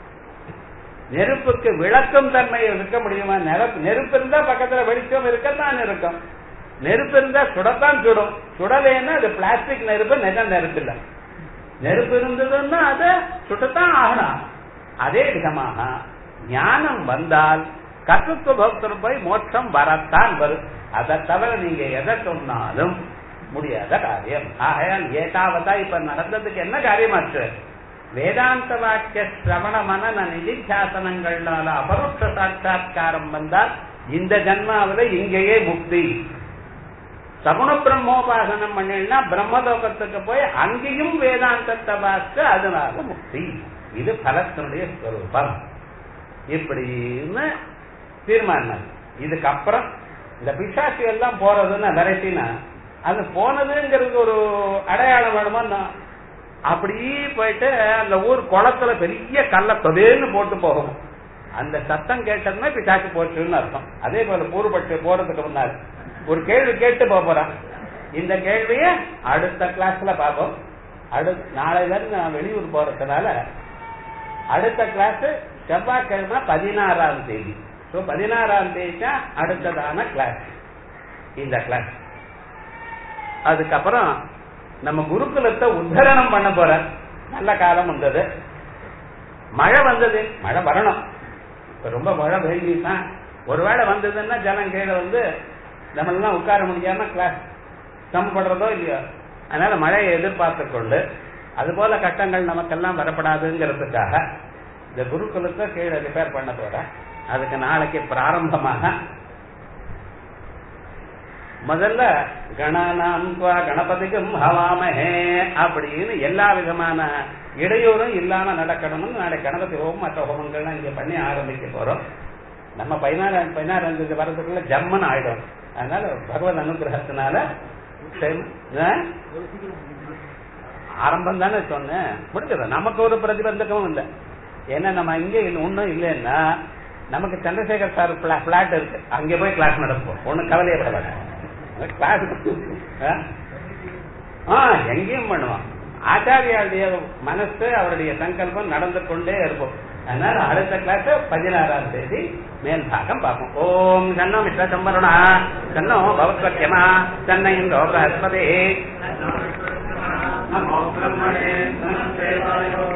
நெருப்புக்கு விளக்கும் தன்மையை இருக்க முடியுமா நெருப்பு நெருப்பு இருந்தா பக்கத்துல வெளிச்சம் இருக்கத்தான் இருக்கும் நெருப்பு இருந்தா சுடத்தான் சுடும் சுடலைன்னா அது பிளாஸ்டிக் நெருப்பு நிஜ நெருப்பு இல்ல நெருப்பு இருந்ததுன்னா அதை சுட்டத்தான் ஆகணும் அதே விதமாக ஞானம் வந்தால் கர்த்தத்துவ பக்தர் போய் மோட்சம் வரத்தான் வரும் அதை தவிர நீங்க எதை சொன்னாலும் முடியாத காரியம் ஆகையால் ஏதாவதா இப்ப நடந்ததுக்கு என்ன காரியமாச்சு வேதாந்த வாக்கிய சிரவண மனன நிதித்தியாசனங்கள்னால அபரோட்ச சாட்சா்காரம் வந்தால் இந்த ஜன்மாவில இங்கேயே முக்தி சகுண பிரம்மோபாசனம் பண்ணினா பிரம்மலோகத்துக்கு போய் அங்கேயும் வேதாந்தத்தை பார்த்து அதனால முக்தி இது பலத்தினுடைய ஸ்வரூபம் இப்படின்னு தீர்மானம் இதுக்கப்புறம் இந்த பிசாசி எல்லாம் போறதுன்னா வெரைட்டினா அது போனதுங்கிறது ஒரு அடையாளம் வேணுமா அப்படி போயிட்டு அந்த ஊர் குளத்துல பெரிய கல்ல தொதேன்னு போட்டு போகும் அந்த சத்தம் கேட்டதுமே பிசாசி போச்சுன்னு அர்த்தம் அதே போல பூர்வப்பட்டு போறதுக்கு முன்னாடி ஒரு கேள்வி கேட்டு போக போறான் இந்த கேள்விய அடுத்த கிளாஸ்ல பார்ப்போம் அடுத்த நாளையில இருந்து நான் வெளியூர் போறதுனால அடுத்த கிளாஸ் செவ்வாய்க்கிழமை பதினாறாம் தேதி ஸோ பதினாறாம் தேதி தான் அடுத்ததான கிளாஸ் இந்த கிளாஸ் அதுக்கப்புறம் நம்ம குருகுலத்தை உத்தரணம் பண்ண போற நல்ல காலம் வந்தது மழை வந்தது மழை வரணும் இப்ப ரொம்ப மழை பெய்ஞ்சுதான் ஒருவேளை வந்ததுன்னா ஜனம் கீழே வந்து நம்மளாம் உட்கார முடியாம கிளாஸ் சமப்படுறதோ இல்லையோ அதனால மழையை எதிர்பார்த்து கொண்டு அதுபோல கட்டங்கள் நமக்கெல்லாம் வரப்படாதுங்கிறதுக்காக இந்த குருகுலத்தை கீழே ரிப்பேர் பண்ண போற அதுக்கு நாளைக்கு பிராரம்பமாக முதல்ல கணானாம் துவா கணபதிக்கும் ஹவாமஹே அப்படின்னு எல்லா விதமான இடையூறும் இல்லாம நடக்கணும்னு நாளை கணபதி ஹோமம் மற்ற ஹோமங்கள்லாம் இங்க பண்ணி ஆரம்பிக்க போறோம் நம்ம பதினாறு பதினாறாம் தேதி வரதுக்குள்ள ஜம்மன் ஆயிடும் அதனால பகவத் அனுகிரகத்தினால ஆரம்பம் தானே சொன்னேன் முடிஞ்சது நமக்கு ஒரு பிரதிபந்தகமும் இல்லை ஏன்னா நம்ம இங்கே ஒன்றும் இல்லைன்னா நமக்கு சந்திரசேகர் சார் பிளாட் இருக்கு அங்கே போய் கிளாஸ் நடப்போம் ஒன்றும் கவலையப்பட வேண்டாம் கிளாஸ் ஆ எங்கேயும் பண்ணுவான் ஆச்சாரியாருடைய மனசு அவருடைய சங்கல்பம் நடந்து கொண்டே இருக்கும் அதனால அடுத்த கிளாஸ் பதினாறாம் தேதி மேல் பாகம் பார்ப்போம் ஓம் சன்னோ மிஸ்ர சம்பருணா சன்னோ பவத்வக்கியமா சென்னை இந்த பிரகஸ்பதி நமோ பிரம்மணே நமஸ்தே வாயோ